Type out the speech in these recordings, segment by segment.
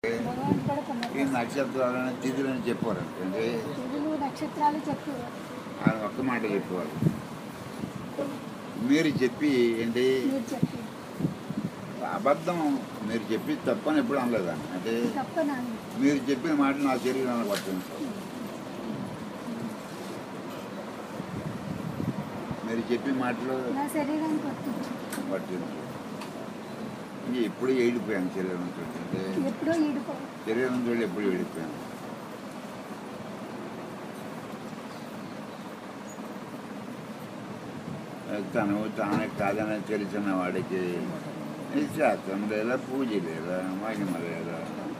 భగవాన్ కూడా ఈ కొన్నారు నక్షత్రాలను తిథులని చెప్పారంటే తిథులు నక్షత్రాలు చెప్పారు ఆయన ఒక్క మాట చెప్పేవారు మీరు చెప్పి ఏంటి మీరు చెప్పి అబద్ధం మీరు చెప్పి తప్పని ఎప్పుడు అనలేదండి అంటే తప్పనాను మీరు చెప్పిన మాట నా శరీరాన్ని పట్టింది మీరు చెప్పిన మాటలు నా శరీరానికి వర్తించు పట్టింది ఇంక ఎప్పుడు ఏడిపోయాను శరీరం చూడండి అంటే ఎప్పుడో ఈడుకో శరీరం చూడ ఎప్పుడు ఏడిపోయాను తను తానే కాదని తెలిసిన వాడికి శాస్త్రం లేదా పూజ లేదా మహిమ లేదా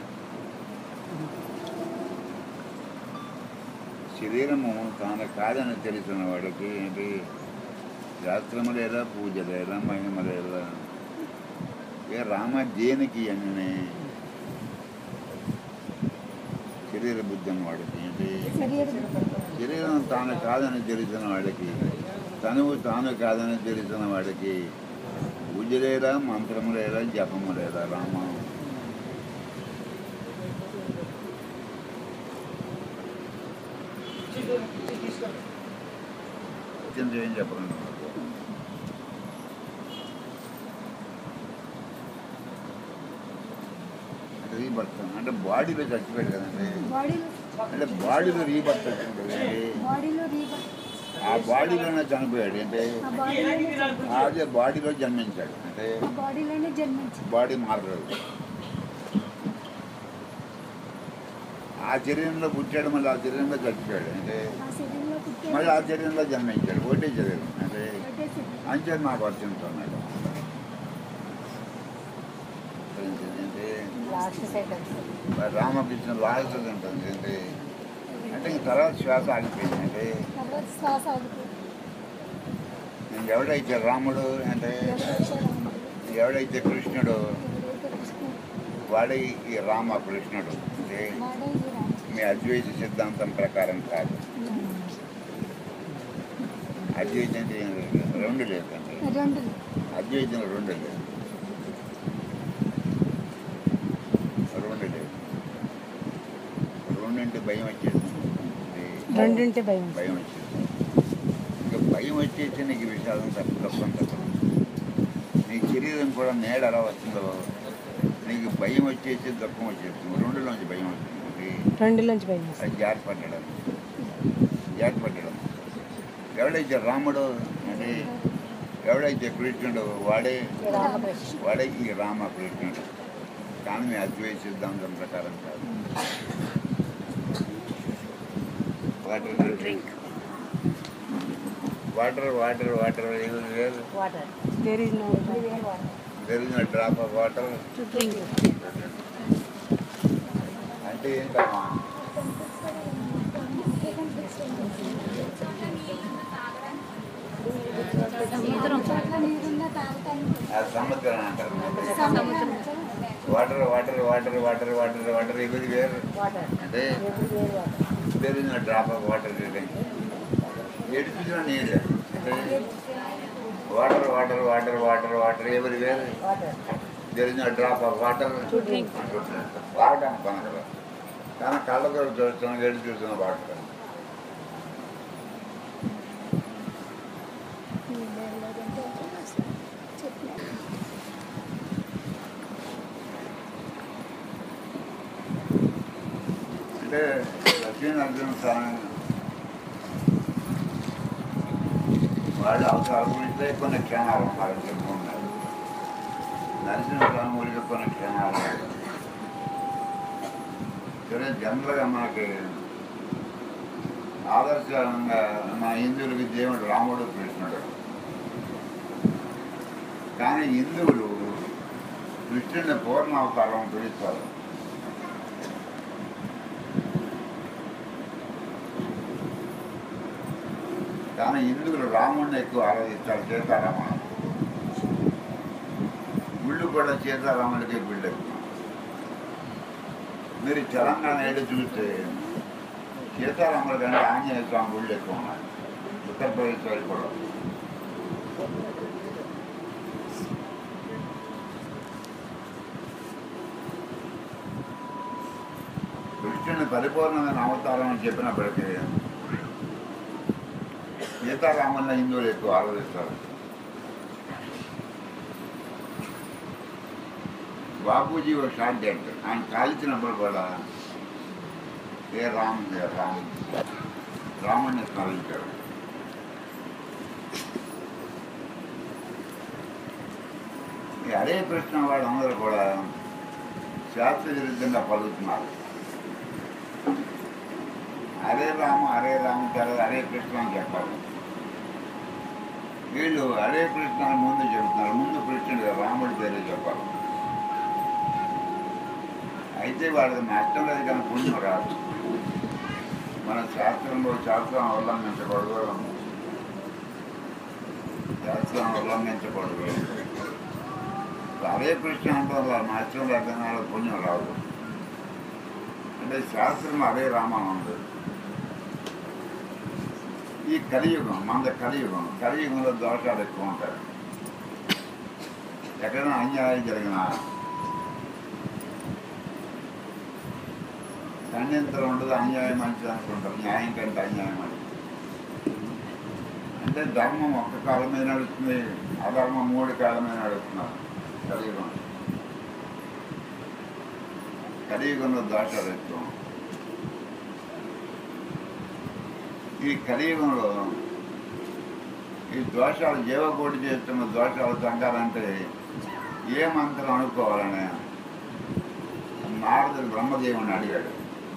శరీరము తాను కాదని తెలిసిన వాడికి ఏంటి శాస్త్రము లేదా పూజ లేదా మహిమ లేదా ఏ రామ దేనికి అని శరీర బుద్ధి అన్న వాడికి ఏంటి శరీరం శరీరం తాను కాదని తెలిసిన వాడికి తనువు తాను కాదని తెలిసిన వాడికి పూజ లేదా మంత్రము లేదా జపము లేదా రామ కింద ఏం చెప్పండి రీబర్త్ అంటే బాడీలో చచ్చిపోయాడు కదండి బాడీలో అంటే బాడీలో రీబర్త్ వచ్చింది కదండి బాడీలో రీబర్ ఆ బాడీలోనే చనిపోయాడు అంటే ఆ బాడీలోనే జన్మ- అదే బాడీలో జన్మించాడు అంటే ఆ బాడీలోనే జన్మించి బాడీ మారలేదు ఆ శరీరంలో పుట్టాడు మళ్ళీ ఆ శరీరంలో చచ్చిపోయాడు అంటే ఆ శరీరంలో పుట్టే మళ్ళీ ఆ శరీరంలో జన్మించాడు ఒకటే శరీరం అంటే ఒకటే శరీరం అంతే నాకు వర్తిస్తున్నాడు అంటే లాస్ట్ సెకండ్స్ మరి రామకృష్ణ లాస్ట్ ఉంటుంది అంటే అంటే ఇంక తర్వాత శ్వాస ఆగిపోయింది అంటే తర్వాత శ్వాస ఆగుతుంది ఇంక ఎవడైతే రాముడు అంటే ఎవరైతే రాముడు, ఎవడైతే కృష్ణుడు ఎవరైతే కృష్ణుడు వాడే ఈ రామకృష్ణుడు అంటే వాడే ఈ రాముడు. మీ అద్వైత సిద్ధాంతం ప్రకారం కాదు అద్వైతం అంటే ఏం లేదు. రెండు లేదండి రెండు అద్వైతం రెండు లేదు రెండు లేదు రెండింటి భయం వచ్చేసింది రెండింటి భయం భయం వచ్చేసింది ఇంకా భయం వచ్చేసి నీకు విషాదం తప్ప తప్పని తప్పదు నీ శరీరం కూడా నేడ ఎలా వస్తుందో నీకు భయం వచ్చేసి దుఃఖం వచ్చేస్తుంది రెండులోంచి భయం వస్తుంది రెండులోంచి భయం అది జారి పట్టడం జారి పట్టడం ఎవడైతే రాముడు అంటే ఎవడైతే కృష్ణుడు వాడే రామకృష్ణ వాడే ఈ రామకృష్ణుడు కానీ మీ అద్వైత సిద్ధాంతం ప్రకారం కాదు water drink water water water వేరు వాటర్ దేర్ ఇస్ నో పెరిగిన drop of water to drink అంటే ఏంటమ్మా సముద్రం చోట్ల నీరున్నా తాగుతాను ఆ సముద్రం అంటారు సముద్రం water water water water water water ఇవి వేరు వాటర్ అంటే ఎవరి వేరు వాటర్ పెరిగిన డ్రాప్ ఆఫ్ వాటర్ ఎడిపిన నీళ్ళు అంటే water water water water water ఎవరి వేరు వాటర్ జరిగిన drop of water To drink. తాగడానికి పనకలు కానీ కళ్ళతో చూస్తున్నాం గడి చూస్తున్న వాటర్ చెప్పిన అంటే లక్ష్మీనరసింహ స్వామి వాడు అవసరం గురించే కొన్ని క్షణాలు ఉన్నారు చెప్పుకున్నారు నరసింహస్వామి గురించి కొన్ని క్షణాలు ఉన్నారు. సరే జనరల్గా మనకి ఆదర్శంగా మన హిందువులకి దేవుడు రాముడు కృష్ణుడు కానీ హిందువులు కృష్ణుడిని పూర్ణ అవతారం పిలుస్తారు కానీ హిందువులు రాముడిని ఎక్కువ ఆరాధిస్తారు సీతారాముడు గుళ్ళు కూడా సీతారాముడికి గుళ్ళు ఎక్కువ మీరు తెలంగాణ ఏడు చూస్తే సీతారాముల కంటే ఆంజనేయ స్వామి గుళ్ళు ఎక్కువ ఉన్నాయి ఉత్తరప్రదేశ్ వాళ్ళు కూడా కృష్ణుని పరిపూర్ణమైన అవతారం అని చెప్పినప్పటికీ సీతారాముల హిందువులు ఎక్కువ ఆలోచిస్తారు బాపూజీ ఒక షార్ట్ డెట్ ఆయన కాల్చినప్పుడు కూడా ఏ రామ్ ఏ రామ్ రాముడిని స్మరించారు ఈ హరే కృష్ణ వాళ్ళందరూ కూడా శాస్త్ర విరుద్ధంగా పలుకుతున్నారు హరే రామ హరే రామ కాదు హరే కృష్ణ అని చెప్పాలి వీళ్ళు హరే కృష్ణ అని ముందు చెబుతున్నారు ముందు కృష్ణుడు రాముడి పేరు చెప్పాలి అయితే వాళ్ళకి నష్టం లేదు కానీ పుణ్యం రాదు మన శాస్త్రంలో శాస్త్రం ఉల్లంఘించకూడదు శాస్త్రం ఉల్లంఘించకూడదు హరే కృష్ణ అంటే వాళ్ళ నష్టం లేకపోయినా వాళ్ళకి పుణ్యం రాదు అంటే శాస్త్రం హరే రామ అని ఉంది ఈ కలియుగం మన కలియుగం కలియుగంలో దోషాలు ఎక్కువ ఉంటాయి ఎక్కడైనా అన్యాయం జరిగినా ఖండించడం ఉండదు అన్యాయం మంచిది అనుకుంటారు న్యాయం కంటే అన్యాయం అని అంటే ధర్మం ఒక్క కాలమే నడుస్తుంది అధర్మం మూడు కాలమే నడుస్తున్నారు కలియుగం కలియుగంలో దోషాలు ఎక్కువ ఈ కలియుగంలో ఈ దోషాలు జీవకోటి చేస్తున్న దోషాలు తగ్గాలంటే ఏ మంత్రం అనుకోవాలని నారదుడు బ్రహ్మదేవుని అడిగాడు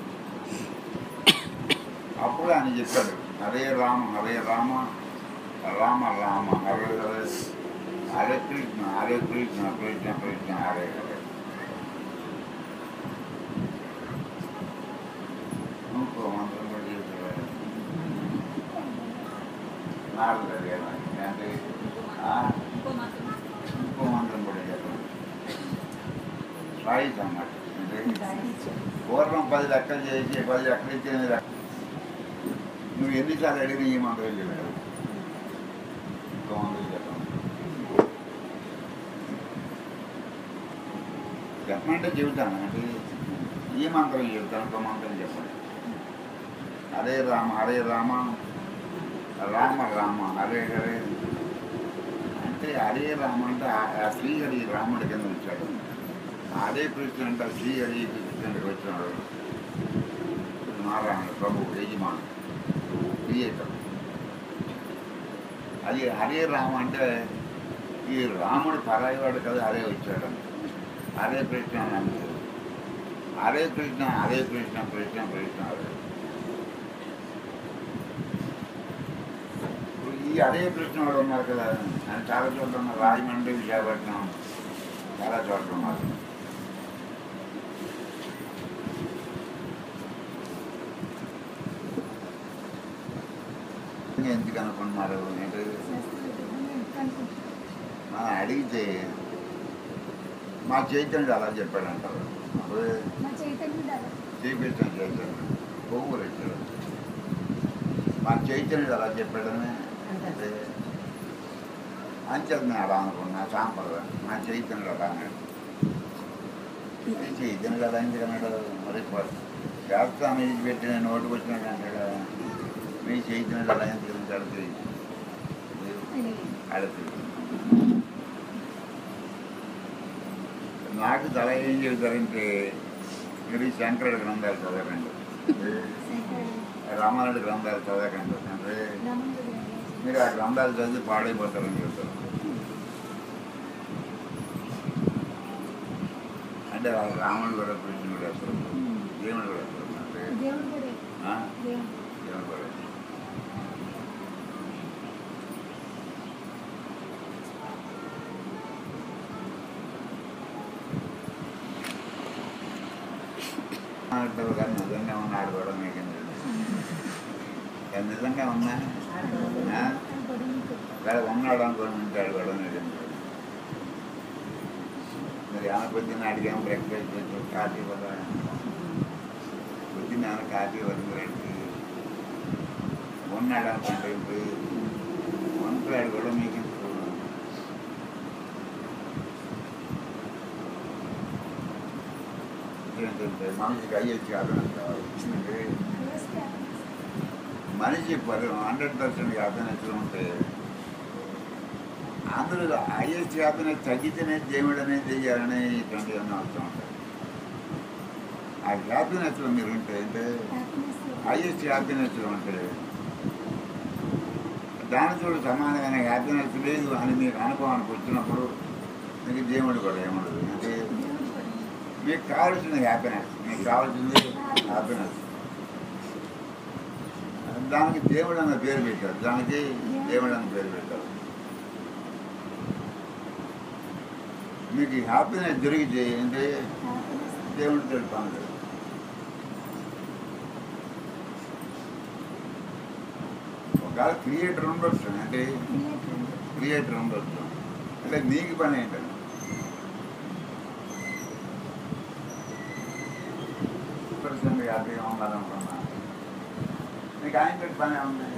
అప్పుడు ఆయన చెప్పాడు హరే రామ హరే రామ రామ రామ హరే హరే హరే కృష్ణ హరే కృష్ణ కృష్ణ కృష్ణ హరే హరే ఇంకో మంత్రం కూడా చెప్పాడు నారదుడు అడిగాడు అంటే ఆ, ఇంకో మంత్రం కూడా చెప్పాడు సాయి అన్నమాట అంటే పూర్వం పది లెక్కలు చేసి పది లెక్కలు ఇచ్చి ఎనిమిది లెక్కలు. నువ్వు ఎన్నిసార్లు అడిగినా ఈ మంత్రం చెప్పాడు ఇంకో మంత్రం చెప్పాను చెప్పమంటే చెబుతాను అంటే ఈ మంత్రం చెబుతాను ఇంకో మంత్రం చెప్పండి హరే రామ హరే రామ రామ రామ హరే హరే అంటే హరే రామ అంటే ఆ- ఆ శ్రీహరి రాముడి కింద వచ్చాడు హరే కృష్ణ అంటే శ్రీహరి కృష్ణుడికి వచ్చినాడు నారాయణ ప్రభు యజమాను క్రియేటర్ అది హరే రామ అంటే ఈ రాముడు పరాయివాడు కదా హరే వచ్చాడు హరే కృష్ణ అని అంటారు హరే కృష్ణ హరే కృష్ణ కృష్ణ కృష్ణ హరే ఇప్పుడు ఈ హరే కృష్ణ వాడు ఉన్నారు కదా ఆయన చాలా చోట్ల ఉన్నారు రాజమండ్రి విశాఖపట్నం చాలా చోట్ల ఉన్నారు ఎందుకు అనుకుంటున్నారు ఏంటి మనం అడిగితే మా చైతన్యుడు అలా చెప్పాడు అంటారు అప్పుడు మా చైతన్యుడు అలా శ్రీకృష్ణ చైతన్యుడు కొవ్వూరు వచ్చాడు మా చైతన్యుడు అలా చెప్పాడని అంటే అంచెలు నేను అలా అనుకున్నా సాంప్రదాయం మా చైతన్యుడు అలా అన్నాడు చైతన్యుడు అలా ఎందుకు అన్నాడు మరి శాస్త్రాన్ని పెట్టి నేను నోటుకు వచ్చినాడు అంటాడు మీ చైతన్యుడు అలా ఎందుకు అడుగుతుంది అడుగుతుంది నాకు తల ఏం చెబుతారంటే మీరు ఈ శంకరుడు గ్రంథాలు చదవకండి రామానుడి గ్రంథాలు చదవకండి అంటే మీరు ఆ గ్రంథాలు చదివి పాడైపోతారని చెబుతారు అంటే ఆ రాముడు కూడా కృష్ణుడు కూడా అసలు దేవుడు కూడా అసలు అంటే దేవుడు కూడా ఆ? దేవుడు దేవుడు కూడా అంటారు కానీ నిజంగా ఉన్నాడు కూడా మీకు నిజంగా ఉన్నా ఆ? ఇక్కడ ఉన్నాడు అనుకోని ఉంటాడు కూడా మీరు మరి ఆమె పొద్దున్న అడిగాము బ్రేక్ఫాస్ట్ చేసి కాఫీ వల్ల పొద్దున్న ఆమె కాఫీ వరకు రండి ఉన్నాడు అనుకుంటే ఇప్పుడు వంటలాడు కూడా మీకు ఇప్పుడు ఏ ఏంటంటే మనిషికి అయ్యేసి హ్యాపీనెస్ కావాలి అంటే మనిషి పది హండ్రెడ్ పర్సెంట్ హ్యాపీనెస్ ఉంటే అందులో ఐఎస్ హ్యాపీనెస్ తగ్గితేనే దేవుడు అనేది చేయాలని ఇటువంటి అన్నీ వస్తూ ఉంటాయి ఆ హ్యాపీనెస్లో మీరు ఉంటే అంటే ఐఎస్ హ్యాపీనెస్లో ఉంటే దానితో సమానమైన హ్యాపీనెస్ లేదు అని మీకు అనుభవానికి వచ్చినప్పుడు మీకు దేవుడు కూడా ఏముండదు అంటే మీకు కావాల్సింది హ్యాపీనెస్ మీకు కావాల్సింది హ్యాపీనెస్ దానికి దేవుడు అన్న పేరు పెట్టారు దానికి దేవుడు అన్న పేరు పెట్టారు మీకు హ్యాపీనెస్ దొరికితే అంటే దేవుడు తెలుపాను ఒకవేళ క్రియేటర్ ఉండొచ్చు అంటే క్రియేటర్ ఉండొచ్చు అంటే నీకు పని ఏంటంటే పర్సెంట్ హ్యాపీగా ఉండాలనుకున్నా నీకు ఆయన పని ఉంది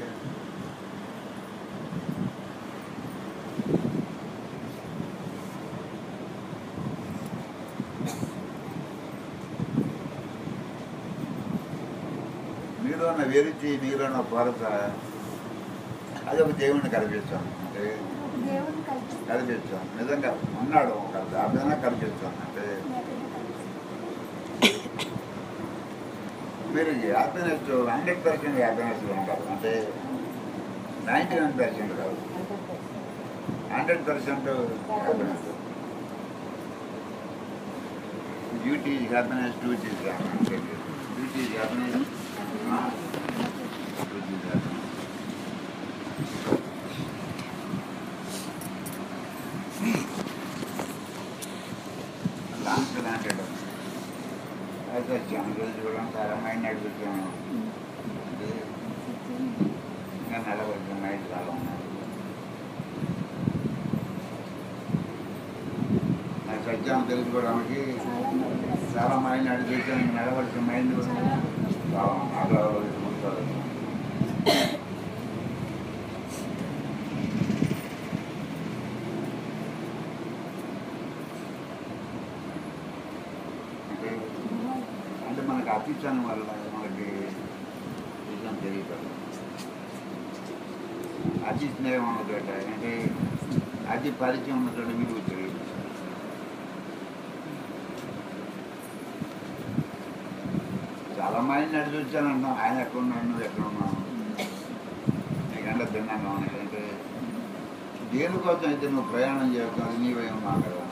మీలో ఉన్న వెరిచి మీలో ఉన్న కొరత అది ఒక దేవుణ్ణి కల్పిస్తాం అంటే దేవుని కలిసి కల్పిస్తాం నిజంగా ఉన్నాడు ఒక దాదైనా కల్పిస్తాం అంటే మీరు హ్యాపీనెస్ హండ్రెడ్ పర్సెంట్ హ్యాపీనెస్ ఉంటారు అంటే నైంటీ నైన్ పర్సెంట్ కాదు hundred percent happiness duty happiness duty duty happiness duty happiness long లాంటి అయితే వచ్చాను రోజు కూడా చాలా మైండ్ నడిపించాను ఇంకా నడవచ్చు మైండ్ చాలా ఉన్నాయి నాకు సత్యం తెలుసుకోవడానికి చాలా మైండ్ నడిపించాను నడవచ్చు మైండ్ చాలా అలా ఉంటారు అంటే అంటే మనకు అతిచానం వల్ల మనకి విషయం తెలియదు అతి స్నేహం ఉన్నదట అంటే అతి పరిచయం ఉన్నటువంటి విలువ తెలియదు చాలా మంది నడిచి వచ్చానంటున్నాం ఆయన ఎక్కడ ఉన్నాడు నువ్వు ఎక్కడ ఉన్నావు నీకంటే భిన్నంగా ఉన్నాయి అంటే దేనికోసం అయితే నువ్వు ప్రయాణం చేస్తున్నావు నీవే ఉన్నావు కదా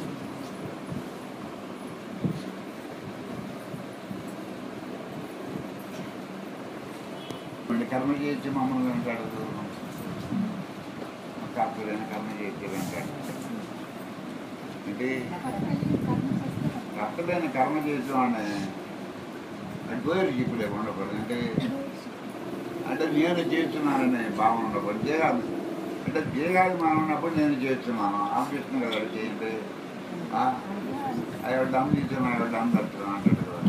మళ్ళీ కర్మ చేసి మమ్మల్ని వెంటాడదు కాపులైన కర్మ చేసి వెంటాడు అంటే కర్తలైన కర్మ చేసిన వాడిని అది పోయారు ఇప్పుడు ఉండకూడదు అంటే అంటే నేను చేస్తున్నాననే భావన ఉండకూడదు దేహాలు అంటే దేహాలు మనం ఉన్నప్పుడు నేను చేస్తున్నాను ఆఫీస్ను కదా చేయండి అవి డమ్ తీసాను అవి డమ్ తట్టున్నాను అంటాడు కదా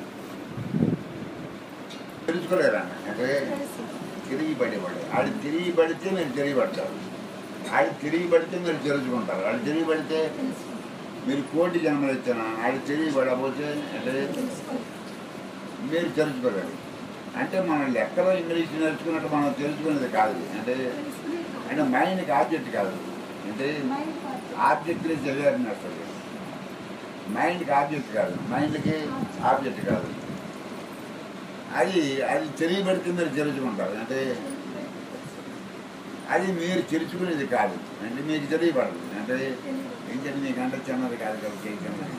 తెలుసుకోలేరా అంటే తిరిగి పడేవాడు ఆడు తిరిగి పడితే మీరు తిరిగి పడతారు ఆడు తిరిగి పడితే మీరు తెలుసుకుంటారు ఆడు తిరిగి పడితే మీరు కోటి జన్మలు ఇచ్చాను ఆడు తిరిగి పడకపోతే అంటే మీరు తెలుసుకోలేరు అంటే మన లెక్కలో ఇంగ్లీష్ నేర్చుకున్నట్టు మనం తెలుసుకునేది కాదు అంటే అంటే మైండ్కి ఆబ్జెక్ట్ కాదు అంటే ఆబ్జెక్ట్ తెలియాలని అసలు మైండ్కి ఆబ్జెక్ట్ కాదు మైండ్కి ఆబ్జెక్ట్ కాదు అది అది తెలియబడితే మీరు తెలుసుకుంటారు అంటే అది మీరు తెలుసుకునేది కాదు అంటే మీకు తెలియబడదు అంటే ఏంటంటే మీకంటే చిన్నది కాదు కదా చేయకుండా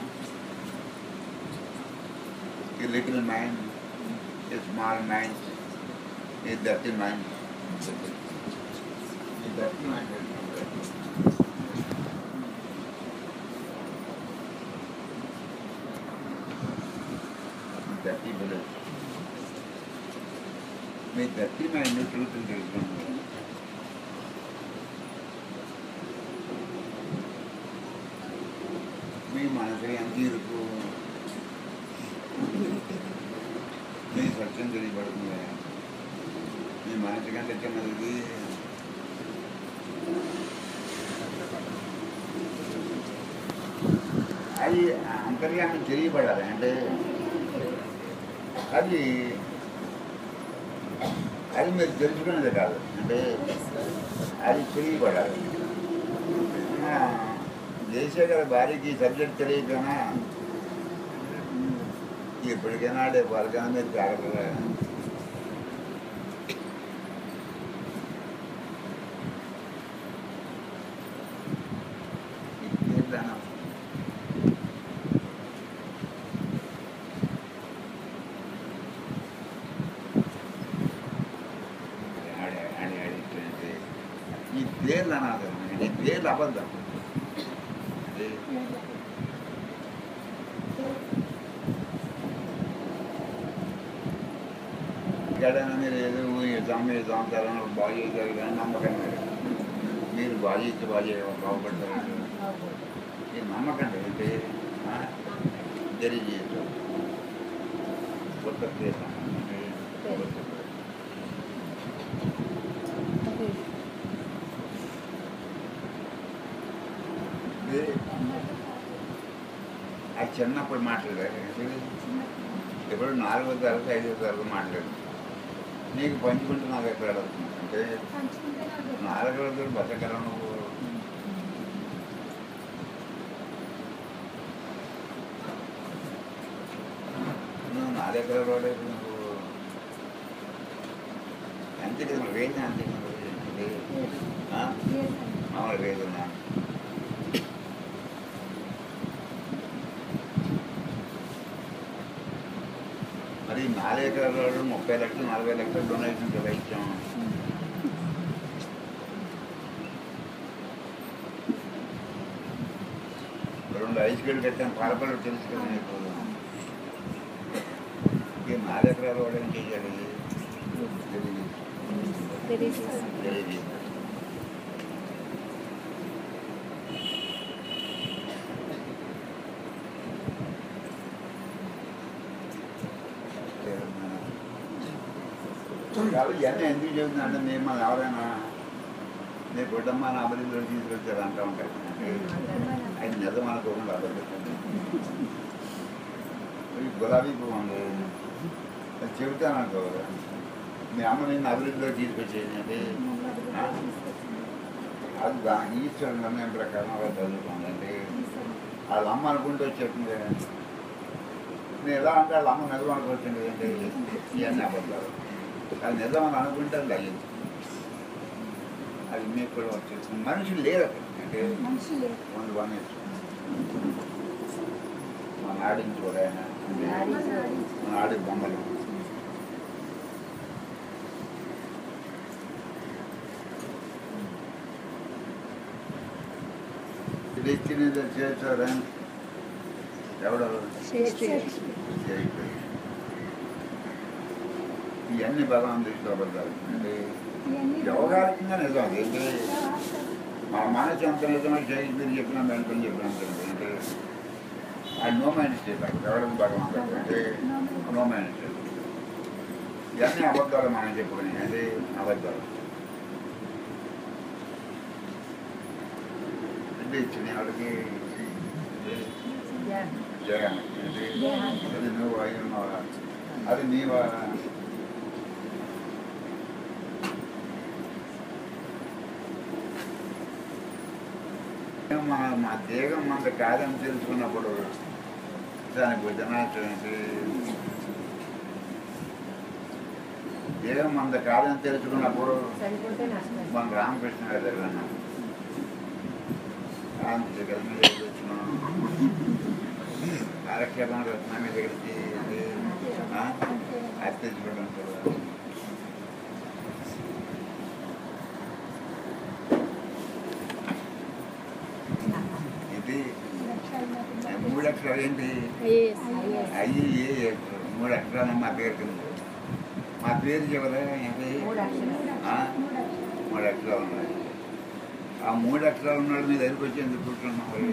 ఈ లిటిల్ మైండ్ ఈ స్మాల్ మైండ్ ఈ దర్టీ మైండ్ ఈ దర్టీ మైండ్ దర్టీ బిలీఫ్ మీ దర్టీ మైండ్ ట్రూత్ తెలుసుకుంటారు మీ మనసు ఎంత ఇరుకు మీ సత్యం తెలియబడుతుంది మీ మనసు కంటే చిన్నది అది అంతర్యాన్ని తెలియబడాలి అంటే అది అది మీరు తెలుసుకునేది కాదు అంటే అది తెలియబడాలి చేసే కదా భార్యకి సబ్జెక్ట్ తెలియకనా ఎప్పటికైనా ఆడే వాళ్ళకైనా మీరు జాగ్రత్తగా ఏంటన్నా ఆడే ఆడే ఆడిస్తుంటే ఈ పేర్లు అనాథం ఈ పేర్లు అబద్ధం అది ఎక్కడైనా మీరు ఏదో ఇద్దాం మీరు సంవత్సరాలు బాగు చేశారు కానీ నమ్మకం లేదు మీరు బాగు చేస్తే బాగు చేయడం బాగుపడతారు ఈ నమ్మకం అంటే తెలియజేయటం కొత్త పేరు అంటే కొత్త పేరు. ఇది అది చిన్నప్పుడు మాట్లాడారు ఇప్పుడు నాలుగో తరగతి ఐదో తరగతి మాట్లాడు నీకు పంచుకుంటే నాకు ఎక్కడ అడుగుతుంది అంటే పంచుకుంటే నాకు నాలుగో రోజులు బతకరా నువ్వు నువ్వు నా దగ్గర రాలేదు నువ్వు అంతే కదా వేది అంతే కదా ఆ? లేదు. మామూలు వేదన మరి నాలుగు ఎకరాలు ముప్పై లక్షలు నలభై లక్షలు డొనేషన్ కదా ఇచ్చాం రెండు ఐదు కిలో కట్టాం పరపలు తెలుసు కదా నీకు ఈ నాలుగు ఎకరాలు వాడు ఏం చేయాలి తెలియదు తెలియదు. తెలియదు కాబట్టి ఇవన్నీ ఎందుకు చెబుతుందంటే మేము మన ఎవరైనా నీ గుడ్డమ్మ నా అభివృద్ధిలో తీసుకొచ్చారు అంటూ ఉంటారు అది నిజం అనుకోకుండా అబద్ధం ఈ గులాబీ పువ్వు ఉంది అది చెబుతాను అనుకో మీ అమ్మ నిన్ను అభివృద్ధిలో తీసుకొచ్చేది అంటే ఆ? అది దాని ఈశ్వరుని నిర్ణయం ప్రకారం అలా చదువుకోండి అంటే వాళ్ళ అమ్మ అనుకుంటూ వచ్చేస్తుంది నేను ఎలా అంటే వాళ్ళ అమ్మ నిజం అనుకొచ్చింది అంటే ఇవన్నీ అబద్ధాలు అది నిజం అని అనుకుంటే అది అయ్యింది అది మీకు కూడా వచ్చేస్తుంది మనుషులు లేరు అక్కడ. అంటే మనిషి లేదు. ಒಂದು వన్ మన ఆడించి కూడా ఆయన అంటే మన ఆడి బొమ్మలు ఇది ఇచ్చినది చేశారా ఎవడెవరు షేక్స్పియర్. చేయట్లేదు. ఇవన్నీ బలం తీసుకోబడ్డారు అంటే ఇవన్నీ వ్యవహారికంగా నిజం అది ఏంటి మా మనసు ఎంత నిజమో షేక్స్పియర్ చెప్పినా మెల్కొని చెప్పినా అంత నిజం. అంటే ఆ నో మైండ్ స్టేట్ అక్కడ ఎవరికి భగవంతుడు అంటే నో మైండ్ స్టేట్ ఇవన్నీ అబద్ధాలు మనం చెప్పుకుని అది అబద్ధాలు అంటే ఇచ్చిన వాళ్ళకి జగన్ అంటే అది నువ్వు అయి ఉన్నావా అది నీవా మా మా దేహం అంత కాదని తెలుసుకున్నప్పుడు దానికి వదినాటువంటి దేహం అంత కాదని తెలుసుకున్నప్పుడు చనిపోతే నష్టం మన రామకృష్ణ గారి దగ్గర ఉన్నాం. రామకృష్ణ గారి మీద దగ్గరికి వచ్చినాం కాలక్షేపం రత్న మీద దగ్గరికి అది తెచ్చుకోవడం కూడా ఇది మూడు అక్షరాలు ఏంటి అయ్యి ఏ మూడు అక్షరాలు మా పేరు కింద మా పేరు చెప్పరా ఏంటి మూడు అక్షరాలు. ఆ? మూడు అక్షరాలు ఉన్నాయి ఆ మూడు అక్షరాలు ఉన్నాడు మీ దగ్గరికి వచ్చి ఎందుకు కూర్చున్నాం మరి?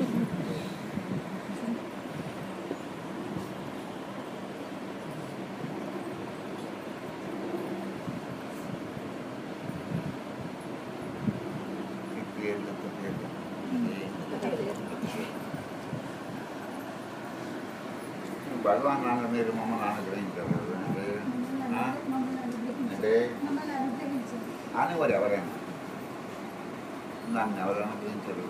ఈ పేర్లు ఒక పేర్లు. భగవాన్ నాన్న మీరు మమ్మల్ని అనుగ్రహించారు కానీ వారు ఎవరైనా నన్ను ఎవరు అనుగ్రహించరు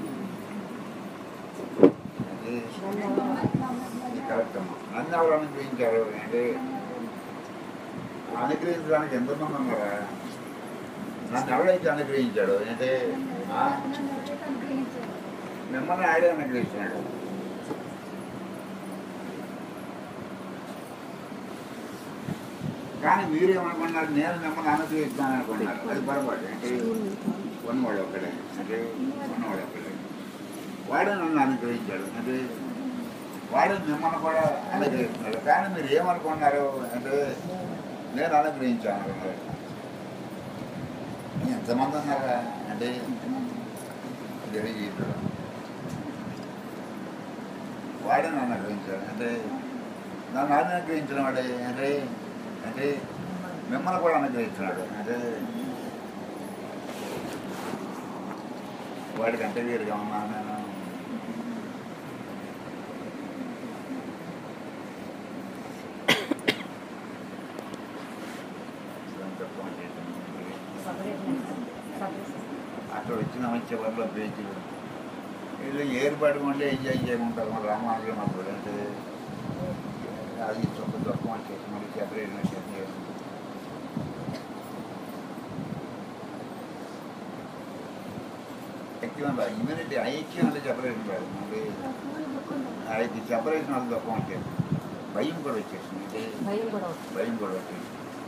అంటే కరెక్ట్ అమ్మా నన్ను ఎవరు అనుగ్రహించారు అంటే అనుగ్రహించడానికి ఎంతమంది ఉన్నారా నన్ను ఎవడైతే అనుగ్రహించాడు అంటే ఆ, మిమ్మల్ని ఆడే అనుగ్రహించినాడు కానీ మీరేమనుకున్నారు నేను మిమ్మల్ని అనుగ్రహిస్తాను అనుకున్నారు అది పొరపాటు అంటే ఉన్నవాడు ఒక్కడే అంటే ఉన్నవాడు ఒక్కడే వాడే నన్ను అనుగ్రహించాడు అంటే వాడు మిమ్మల్ని కూడా అనుగ్రహిస్తున్నాడు కానీ మీరు ఏమనుకున్నారు అంటే నేను అనుగ్రహించాను అనుకున్నారు ఎంతమంది ఉన్నారా అంటే తెలియజేయడం వాడే నన్ను అనుగ్రహించాడు అంటే నన్ను అనుగ్రహించిన వాడే అంటే అంటే మిమ్మల్ని కూడా అనుగ్రహించినాడు అంటే వాడికి అంటే వేరుగా ఉన్నా నేను ఇదంతా ఫోన్ చేశాను. అక్కడ వచ్చిన మంచి వల్ల పేజీలు వీళ్ళు ఏర్పాటు ఉంటే ఎంజాయ్ చేయమంటారు మన రామానుజం అప్పుడు అంటే అది చొక్క చొక్క వచ్చేసి మళ్ళీ సెపరేట్ చేసి ఐక్యం ఇమ్యూనిటీ ఐక్యం అంటే సెపరేషన్ కాదు మళ్ళీ అది సెపరేషన్ వల్ల తక్కువ వచ్చేది భయం కూడా వచ్చేసింది అంటే భయం కూడా వస్తుంది. భయం కూడా వచ్చింది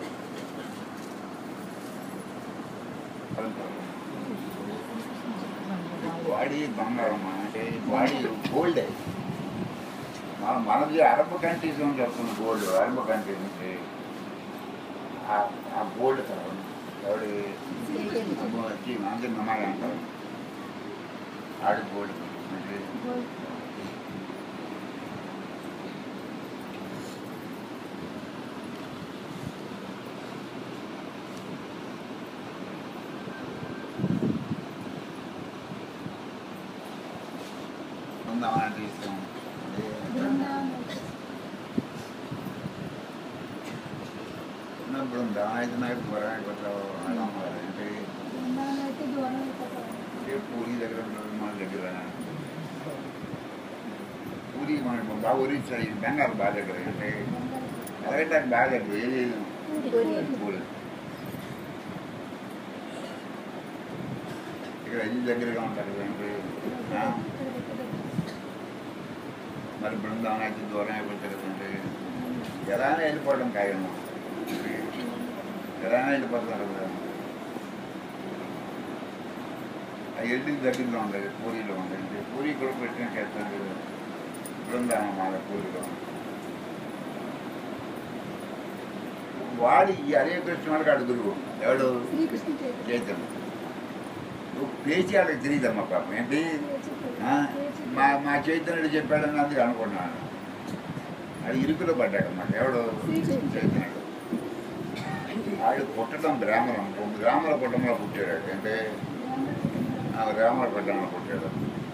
బాడీ బంగారం అంటే బాడీ గోల్డ్ మన మనది అరబ్ కంట్రీస్ నుంచి వస్తుంది గోల్డ్ అరబ్ కంట్రీస్ నుంచి ఆ- ఆ గోల్డ్ కావాలి ఎవడి వచ్చి అందరి నమ్మాలి అంటారు ఆడి గోల్డ్ అంటే ఉందామని ఇష్టం బృందావనం అయితే నాకు పురాణ అంటే అయితే దూరం అయిపోతాం అంటే పూరి దగ్గర ఉన్నది మన దగ్గర పూరి మన బాగా ఒరిస్సా ఇది బెంగాల్ బాగా దగ్గర అంటే అలాగే నాకు బాగా దగ్గర ఏది పూరి ఇక్కడ ఇది దగ్గరగా ఉంటారు అంటే ఆ, మరి బృందావనం అయితే దూరం అయిపోతారు అంటే ఎలానే వెళ్ళిపోవడం ఖాయము ఎలానే వెళ్ళిపోతున్నారు కదా ఆ ఎల్లుకి దగ్గరలో ఉండదు పూరిలో ఉండదు పూరి కూడా పెట్టిన చేస్తాను బృందావనం మాల పూరిలో వాడి ఈ హరే కృష్ణ వాడికి అడుగురు ఎవడు శ్రీకృష్ణ చైతన్య నువ్వు పేచి వాళ్ళకి తెలియదమ్మా పాపం ఏంటి ఆ? మా మా చైతన్యుడు చెప్పాడని అందుకు అనుకున్నాను అది ఇరుకులో పడ్డాడు మాకు ఎవడు చైతన్యుడు ఆడు పుట్టడం గ్రామరం గ్రామల కుటుంబంలో పుట్టాడు అంటే ఆ గ్రామల కుటుంబంలో పుట్టాడు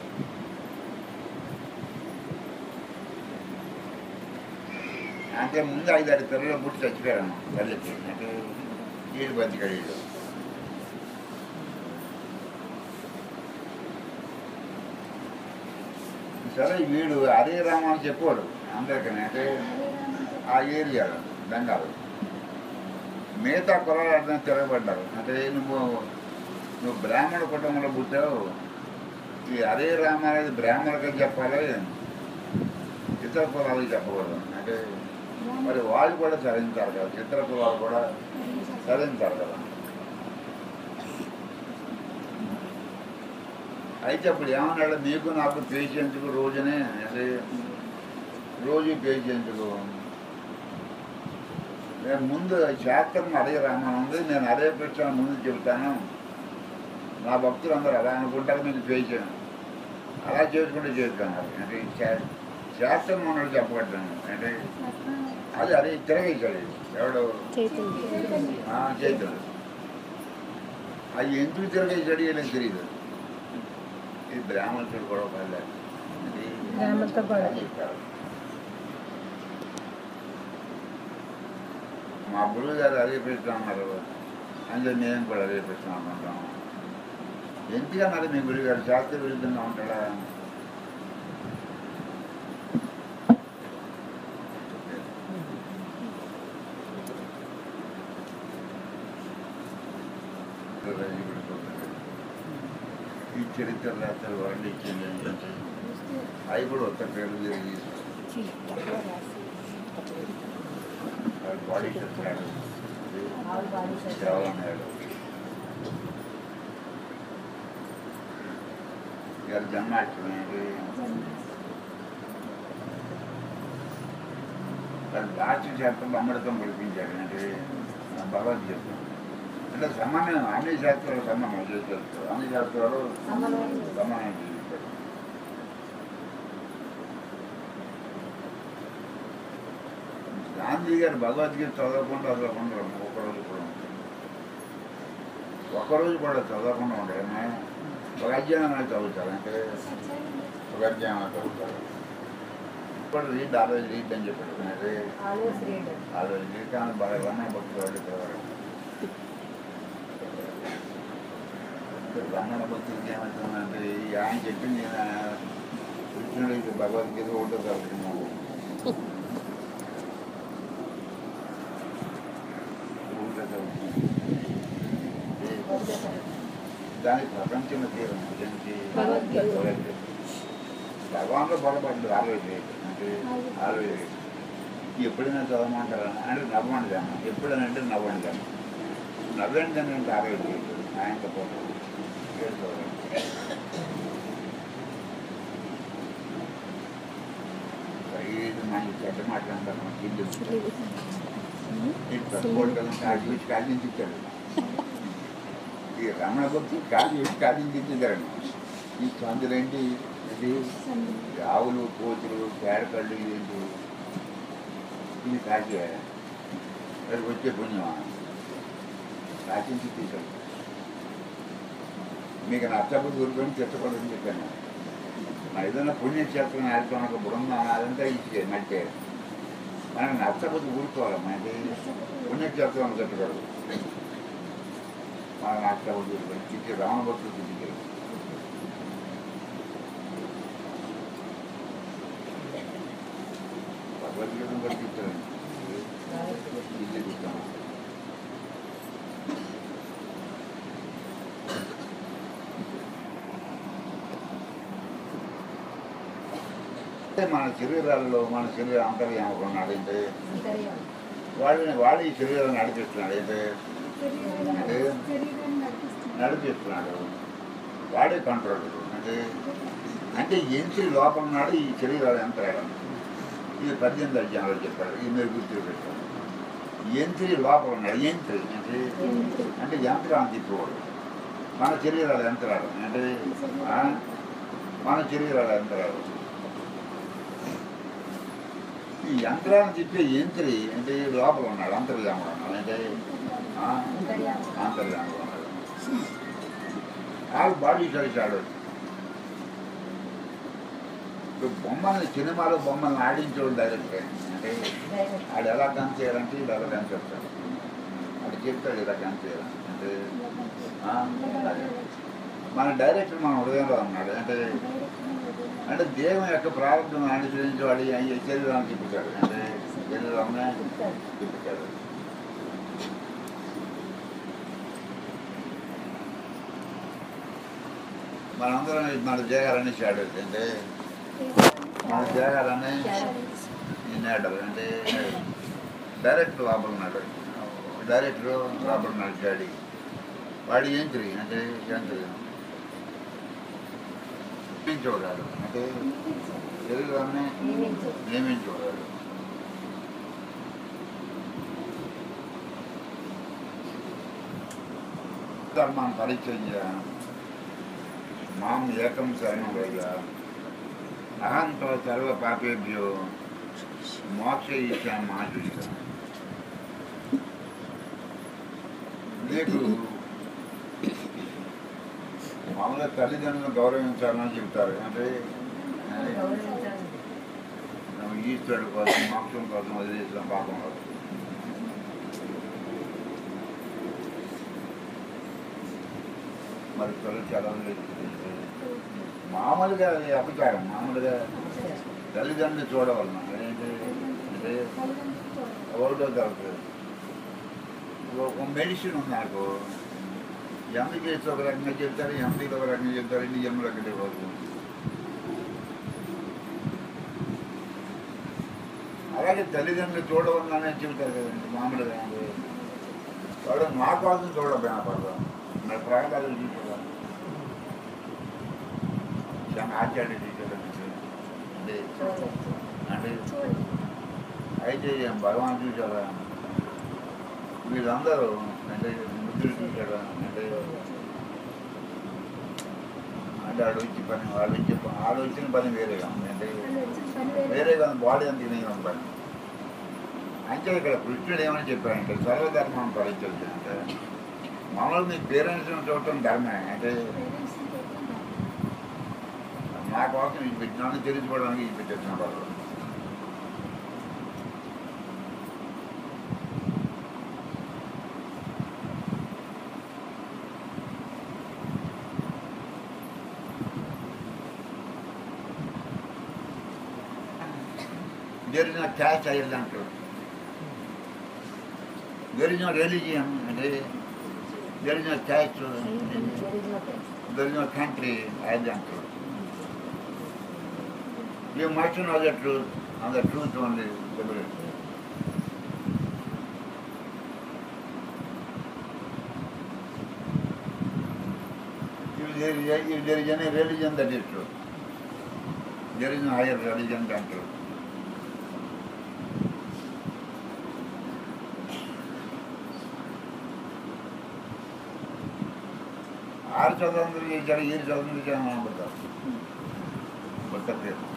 అంటే ముందు ఐదారు పిల్లలు పుట్టి చచ్చిపోయాను తల్లికి అంటే ఏడు బతికాడు సరే వీడు హరే రామ అని చెప్పాడు అందరికీ అంటే ఆ ఏరియాలో బెంగాల్ మిగతా కులాలు అర్థం తిరగబడ్డారు అంటే నువ్వు నువ్వు బ్రాహ్మణ కుటుంబంలో పుట్టావు ఈ హరే రామ అనేది బ్రాహ్మణులకి చెప్పాలి ఇతర కులాలకు చెప్పకూడదు అంటే మరి వాళ్ళు కూడా చదివించారు కదా ఇతర కులాలు కూడా చదివించారు కదా అయితే అప్పుడు ఏమన్నాడు నీకు నాకు పేషెంట్కు రోజునే అంటే రోజు పేషెంట్కు నేను ముందు శాస్త్రం అదే రామాయణం ఉంది నేను అదే కృష్ణ ముందు చెబుతాను నా భక్తులు అందరూ అలా అనుకుంటారు మీకు పేషెంట్ అలా చేసుకుంటే చేస్తాను అంటే శా- శాస్త్రం ఉన్నాడు చెప్పబడ్డాను అంటే అది అదే తిరగేశాడు ఇది. ఎవడు చైతన్య ఆ, చైతన్యుడు అది ఎందుకు తిరగేశాడు వీళ్ళకి తెలియదు ఇది బ్రాహ్మణుడు కూడా పడలేదు ఇది బ్రాహ్మణుడితో గొడవ. చెప్తారు. మా గురువు గారు అదే పెడుతూ ఉన్నారు అందులో మేము కూడా అదే ప్రశ్న అనుకుంటాం ఎందుకన్నారు మీ గురుగారు శాస్త్ర విరుద్ధంగా ఉంటాడా ఈ చరిత్ర రాత్రి వాళ్ళు ఇచ్చింది ఏంటంటే అవి కూడా ఉత్తర పేరు తిరిగి బాడీ చేస్తున్నాడు దేవాలయాలు ఇవాళ జన్మాష్టమి లాస్ట్ శాస్త్రం అమృతం పిలిపించాడు అంటే భగవద్గీత అంటే సమానం అన్ని శాస్త్రాలు సమానం చేస్తారు అన్ని శాస్త్రాలు సమానం చేస్తారు గాంధీ గారు భగవద్గీత చదవకుండా చదవకుండా ఒకరోజు కూడా ఉంటారు. ఒకరోజు కూడా చదవకుండా ఉండరు ఒక అధ్యాయం చదువుతారు అంటే ఒక అధ్యాయం చదువుతారు ఇప్పుడు రీడ్ ఆల్వేజ్ రీడ్ అని చెప్పాడు అంటే ఆల్వేస్ రీడ్ ఆల్వేజ్ రీడ్ కానీ బాగా రమణ భక్తులు వాళ్ళు చదవరు రమణ భక్తులకి ఏమవుతుందంటే ఈ ఆయన చెప్పింది కృష్ణుడికి భగవద్గీత ఉంటుంది కాబట్టి నువ్వు ఊరికే చదువుతున్నావు. దానికి ప్రపంచంలో తీరం దానికి భగవద్గీత. భగవద్గీత. భగవాన్లో పొరపాటు ఆలోచన అంటే ఆలోచన ఎప్పుడైనా చదవమంటారా అంటే నవ్వండి దాన్ని ఎప్పుడైనా అంటే నవ్వండి దాన్ని నవ్వండి దాన్ని అంటే ఆలోచన ఆయనతో పాటు ఏం చదవండి. ఇది మనకి చెడ్డ మాట్లాడతాను ఇల్లు కాజీ వచ్చి కాజీ ఇచ్చాడు ఈ రమణ భక్తి కాజీ వచ్చి కాజీ ఇచ్చేదారు ఈ చందులేంటి ఇది ఈ ఆవులు కోతులు పేడకళ్ళు ఏంటి ఇది కాజీ అది వచ్చే పుణ్యమా కాచించి తీసాడు మీకు నచ్చబుద్ధి ఊరుకొని తిట్టకూడదని చెప్పాను మరి ఏదైనా పుణ్యక్షేత్రం ఆడుతున్న ఒక బృందం అదంతా ఇచ్చే మట్టే మనకు నచ్చబుద్ధి ఊరుకోవాలి మనకి పుణ్యక్షేత్రం తిట్టకూడదు మన నచ్చబుద్ధి ఊరుకొని తిట్టి రామభక్తులు తిట్టించారు భగవద్గీత కూడా తిట్టారు ఇల్లు తిట్టాను అంటే మన శరీరాల్లో మన శరీరం అంతర్యామ కొన్నాడు అంటే వాళ్ళని వాడు ఈ శరీరాన్ని నడిపిస్తున్నాడు అంటే శరీరాన్ని నడిపిస్తుంది నడిపిస్తున్నాడు వాడే కంట్రోల్ అంటే అంటే ఎంచి లోపల నాడు ఈ శరీరాలు యంత్రాలు ఇది పద్దెనిమిది అధ్యాయంలో చెప్పాడు ఇది మీరు గుర్తు పెట్టారు యంత్రి లోపల ఉన్నాడు యంత్రి అంటే అంటే యంత్రాన్ని తిప్పేవాడు మన శరీరాలు యంత్రాలు అంటే ఆ, మన శరీరాలు యంత్రాలు ఈ యంత్రాన్ని తిప్పే యంత్రి అంటే లోపల ఉన్నాడు అంతర్యాముడు ఉన్నాడు అంటే ఆ, అంతర్యాముడు ఉన్నాడు ఆ బాడీ కలిశాడు ఇప్పుడు బొమ్మల్ని సినిమాలో బొమ్మల్ని ఆడించేవాడు డైరెక్టర్ అంటే ఆడు ఎలా గన్ చేయాలంటే ఇది ఎలా గన్ చేస్తాడు ఆడు చెప్తాడు ఇలా గన్ చేయాలని అంటే ఆ, అదే. మన డైరెక్టర్ మన హృదయంలో ఉన్నాడు అంటే అంటే దేవుని యొక్క ప్రారంభం అనుసరించి వాడి ఈ శరీరాన్ని తిప్పుతాడు అంటే శరీరాన్ని తిప్పుతాడు మనందరం మన జయగారని షాడో అంటే మన జయగారని నేడారు అంటే డైరెక్టర్ లోపల ఉన్నాడు డైరెక్టర్ లోపల ఉన్నాడు డాడీ వాడి ఏం తిరిగి అంటే ఏం తిరిగి నియమించబడాడు అంటే శరీరాన్ని నియమించబడాడు ధర్మాన్ని పరిచయం చేయాలి మాం ఏకం శరణం వేయ అహంతో సర్వ పాపేభ్యో మోక్ష ఇచ్చాను ఆశిస్తాను నీకు మామూలుగా తల్లిదండ్రులను గౌరవించాలని చెప్తారు అంటే నువ్వు ఈశ్వరుడు కోసం మోక్షం కోసం వదిలేసిన పాపం కాదు. మరి తొలి చాలా మామూలుగా అది అపచారం మామూలుగా తల్లిదండ్రులు చూడవలన ఏంటి అంటే ఒకటో తరగతి ఒక మెడిసిన్ ఉంది నాకు ఎంత చేస్తే ఒక రకంగా చెప్తారు ఎంత ఒక రకంగా చెప్తారు ఇన్ని జన్మలు ఒకటి రోజు అలాగే తల్లిదండ్రులు చూడవలననే చెబుతారు కదండి మామూలుగా వాళ్ళు మా కోసం చూడకపోయినా పడదాం నా ప్రాంతాలు చూసుకోవాలి చాలా ఆచార్య టీచర్ అంటే అంటే అయితే భగవాన్ చూసారా వీళ్ళందరూ అంటే ముద్దులు చూసారా అంటే అంటే ఆడు వచ్చి పని వాళ్ళు వచ్చి పని వాళ్ళు వచ్చిన పని వేరేగా ఉంది అంటే వేరేగా ఉంది బాడీ అంత ఇది ఉంది పని అంటే ఇక్కడ కృష్ణుడు ఏమని చెప్పాడంటే సర్వధర్మం పరిచయం అంటే మామూలు మీ పేరెంట్స్ని చూడటం ధర్మే అంటే నా కోసం ఇది పెట్టినాను తెలుసుకోవడానికి ఇది పెట్టేసిన వాళ్ళు there is no caste Ireland too. There is no religion, and there there is no caste, there is no country Ireland too. You must know the truth, and the truth only liberates. If there is, a- if there is any religion, that is true. There is no higher religion than truth. ఆరు చదువులు చేశాడు ఏడు చదువులు చేశాడు మనం పడతాం పట్టలేదు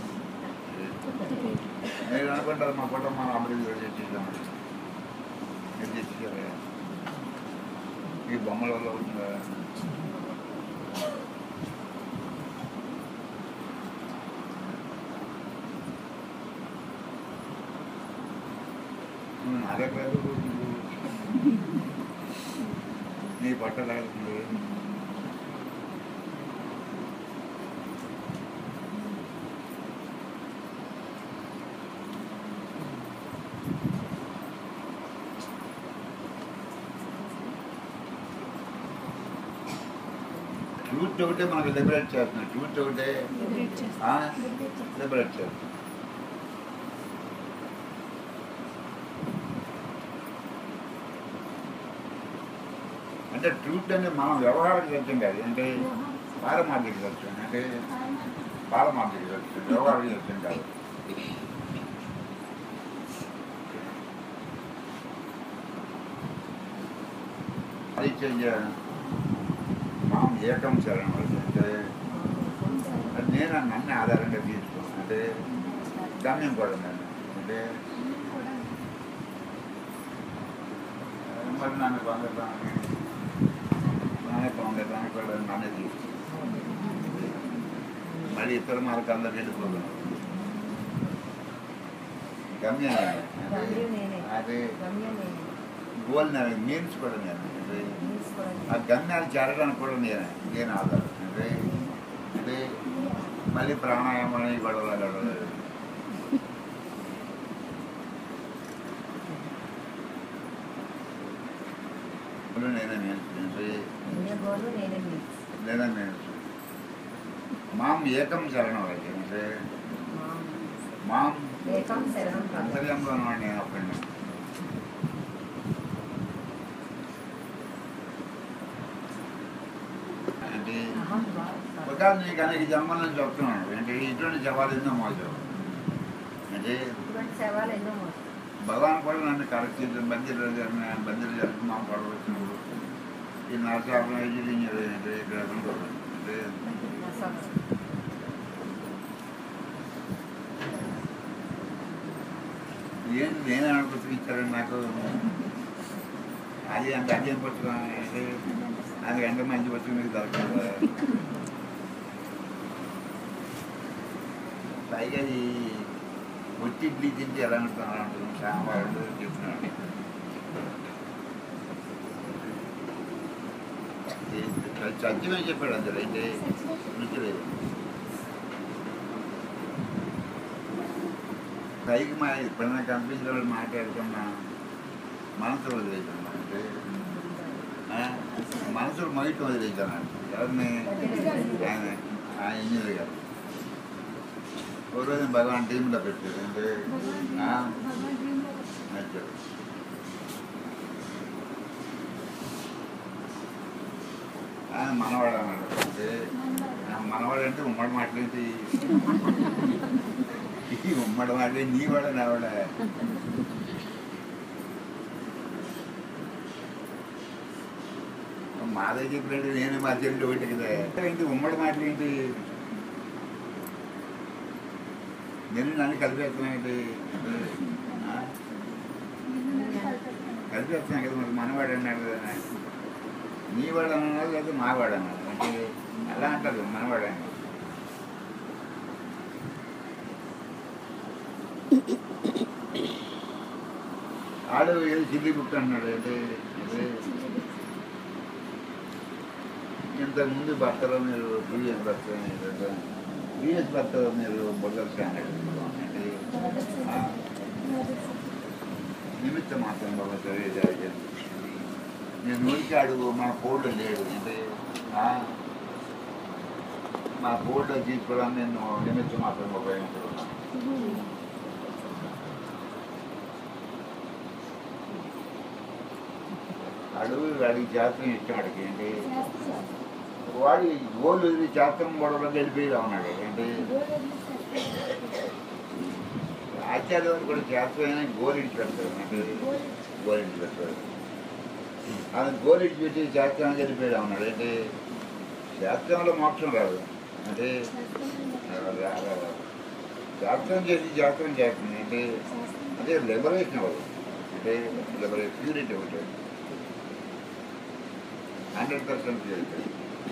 మీరు అనుకుంటారు మా కుటుంబం మనం అభివృద్ధి చేసేసామని మీరు చేసేసారు ఈ బొమ్మల వల్ల అవుతుందా ఉమ్, అదే కాదు నీ పట్టలేదు ట్రూత్ ఒకటే మనకు లిబరేట్ చేస్తుంది ట్రూత్ ఒకటే లిబరేట్ చేస్తుంది అంటే ట్రూత్ అంటే మనం వ్యవహారం సత్యం కాదు అంటే పారమార్థిక సత్యం అంటే పారమార్థిక సత్యం వ్యవహారిక సత్యం కాదు అది చెయ్య మనం ఏకం శరణం అంటే అది నేను నన్ను ఆధారంగా తీసుకోను అంటే గమ్యం కూడా నేను అంటే మరి నన్ను పొందడానికి నానే పొందడానికి కూడా నన్నే తీసుకో మళ్ళీ ఇతర మార్గాల్లో వెళ్ళిపోదు గమ్యం నేను. గమ్యం నేనే. అదే గమ్యం నేనే. గోల్ నేను మీన్స్ కూడా నేను అంటే ఆ గమ్యాలు చేరడానికి కూడా నేనే నేను ఆధారం అంటే అంటే మళ్ళీ ప్రాణాయామం అని గొడవ గొడవలేదు ఇప్పుడు నేనే నేను అంటే నేనే గోలు నేనే మీన్స్. నేనే నేను మాం ఏకం శరణం అయితే అంటే మాం. మాం ఏకం శరణం ప్రజ. అంతర్యంలో ఉన్నాడు నేను అప్పుడు అంటే అహం వా సర్వం. ఒక నీకు అనేక జన్మల నుంచి చెప్తున్నాను అంటే ఇటువంటి జవాలు ఎన్నో మోసావు అంటే ఇటువంటి సేవలు ఎన్నో మోసం. భగవాన్ కూడా నన్ను కరెక్ట్ చేసి బందీలు జరిగిన బందీలు జరిగిన మా గొడవ వచ్చినప్పుడు ఈ నరసాపం ఎదురు అంటే ఇక్కడ ఉండదు అంటే నా సర్వం. ఏం నేనే అనుకుంటున్నా ఇచ్చారని నాకు అది అంత అదేం పుస్తకం అంటే అది ఎంత మంచి పుస్తకం మీకు దొరకదు పైగా అది ఒట్టి ఇడ్లీ తింటే ఎలా ఉంటున్నారు అంటున్నాను సాంబారు చెప్తున్నాడు అది సత్యమే చెప్పాడు అందులో అయితే రుచి లేదు పైకి మా ఎప్పుడైనా కనిపించిన వాళ్ళు మాట్లాడుతున్నా మనసు వదిలేస్తున్నా అంటే ఆ, మనసులో మైట్ వదిలేస్తున్నాడు ఎవరిని ఆయన ఆ ఇంజనీర్ గారు ఒక రోజు భగవాన్ టీంలో పెట్టారు అంటే ఆ, భగవాన్ డ్రీమ్లో వచ్చాడు. నచ్చాడు ఆయన మనవాడు అన్నాడు అంటే ఆ మనవాడు అంటే ఉమ్మడి మాట్లాడి ఈ ఉమ్మడి మాట్లాడి నీ వాడ నావాడ మాదే చెప్పినట్టు నేను మా చెల్లి ఒకటి కదా ఏంటి ఉమ్మడి మాటలు ఏంటి నేను నన్ను కలిపేస్తున్నానండి ఆ? నిన్ను నేను కలుపుతాను. కలిపేస్తున్నాను కదా మరి మనవాడు అన్నాడు కదా నీ వాడు అన్నాడు లేదా మా వాడు అన్నాడు అంటే అలా అంటారు మనవాడు అన్నాడు ఆడు ఏదో చిల్లి బుక్ అన్నాడు అంటే అంటే ఇంతకుముందు భర్తలో మీరు ప్రీవియస్ భర్త ప్రీవియస్ భర్తలో మీరు బొగ్గలు అన్నాడు అంటే ఆ, నిమిత్త మాత్రం భగవద్గీత నేను ఊరికి అడుగు మా కోడ్ లేడు అంటే ఆ, మా కోడ్ తీసుకోవడానికి నేను నిమిత్త మాత్రం ఉపయోగించుకున్నాను అడుగు వాడికి శాస్త్రం ఇష్టం అడిగి ఏంటి వాడి గోల్ వదిలి శాస్త్రం గొడవలోకి వెళ్ళిపోయి ఉన్నాడు ఏంటి ఆచార్యం కూడా శాస్త్రమైన గోల్ ఇచ్చి పెడతాడు అంటే గోల్ ఇచ్చి పెడతాడు ఆయన గోల్ ఇచ్చి పెట్టి శాస్త్రానికి వెళ్ళిపోయి ఉన్నాడు ఏంటి శాస్త్రంలో మోక్షం రాదు అంటే రా- రా- రా- శాస్త్రం చేసి శాస్త్రం చేస్తుంది అంటే అదే లిబరేషన్ అవ్వదు అంటే లిబరేషన్ ప్యూరిటీ ఒకటి హండ్రెడ్ పర్సెంట్ ప్యూరిటీ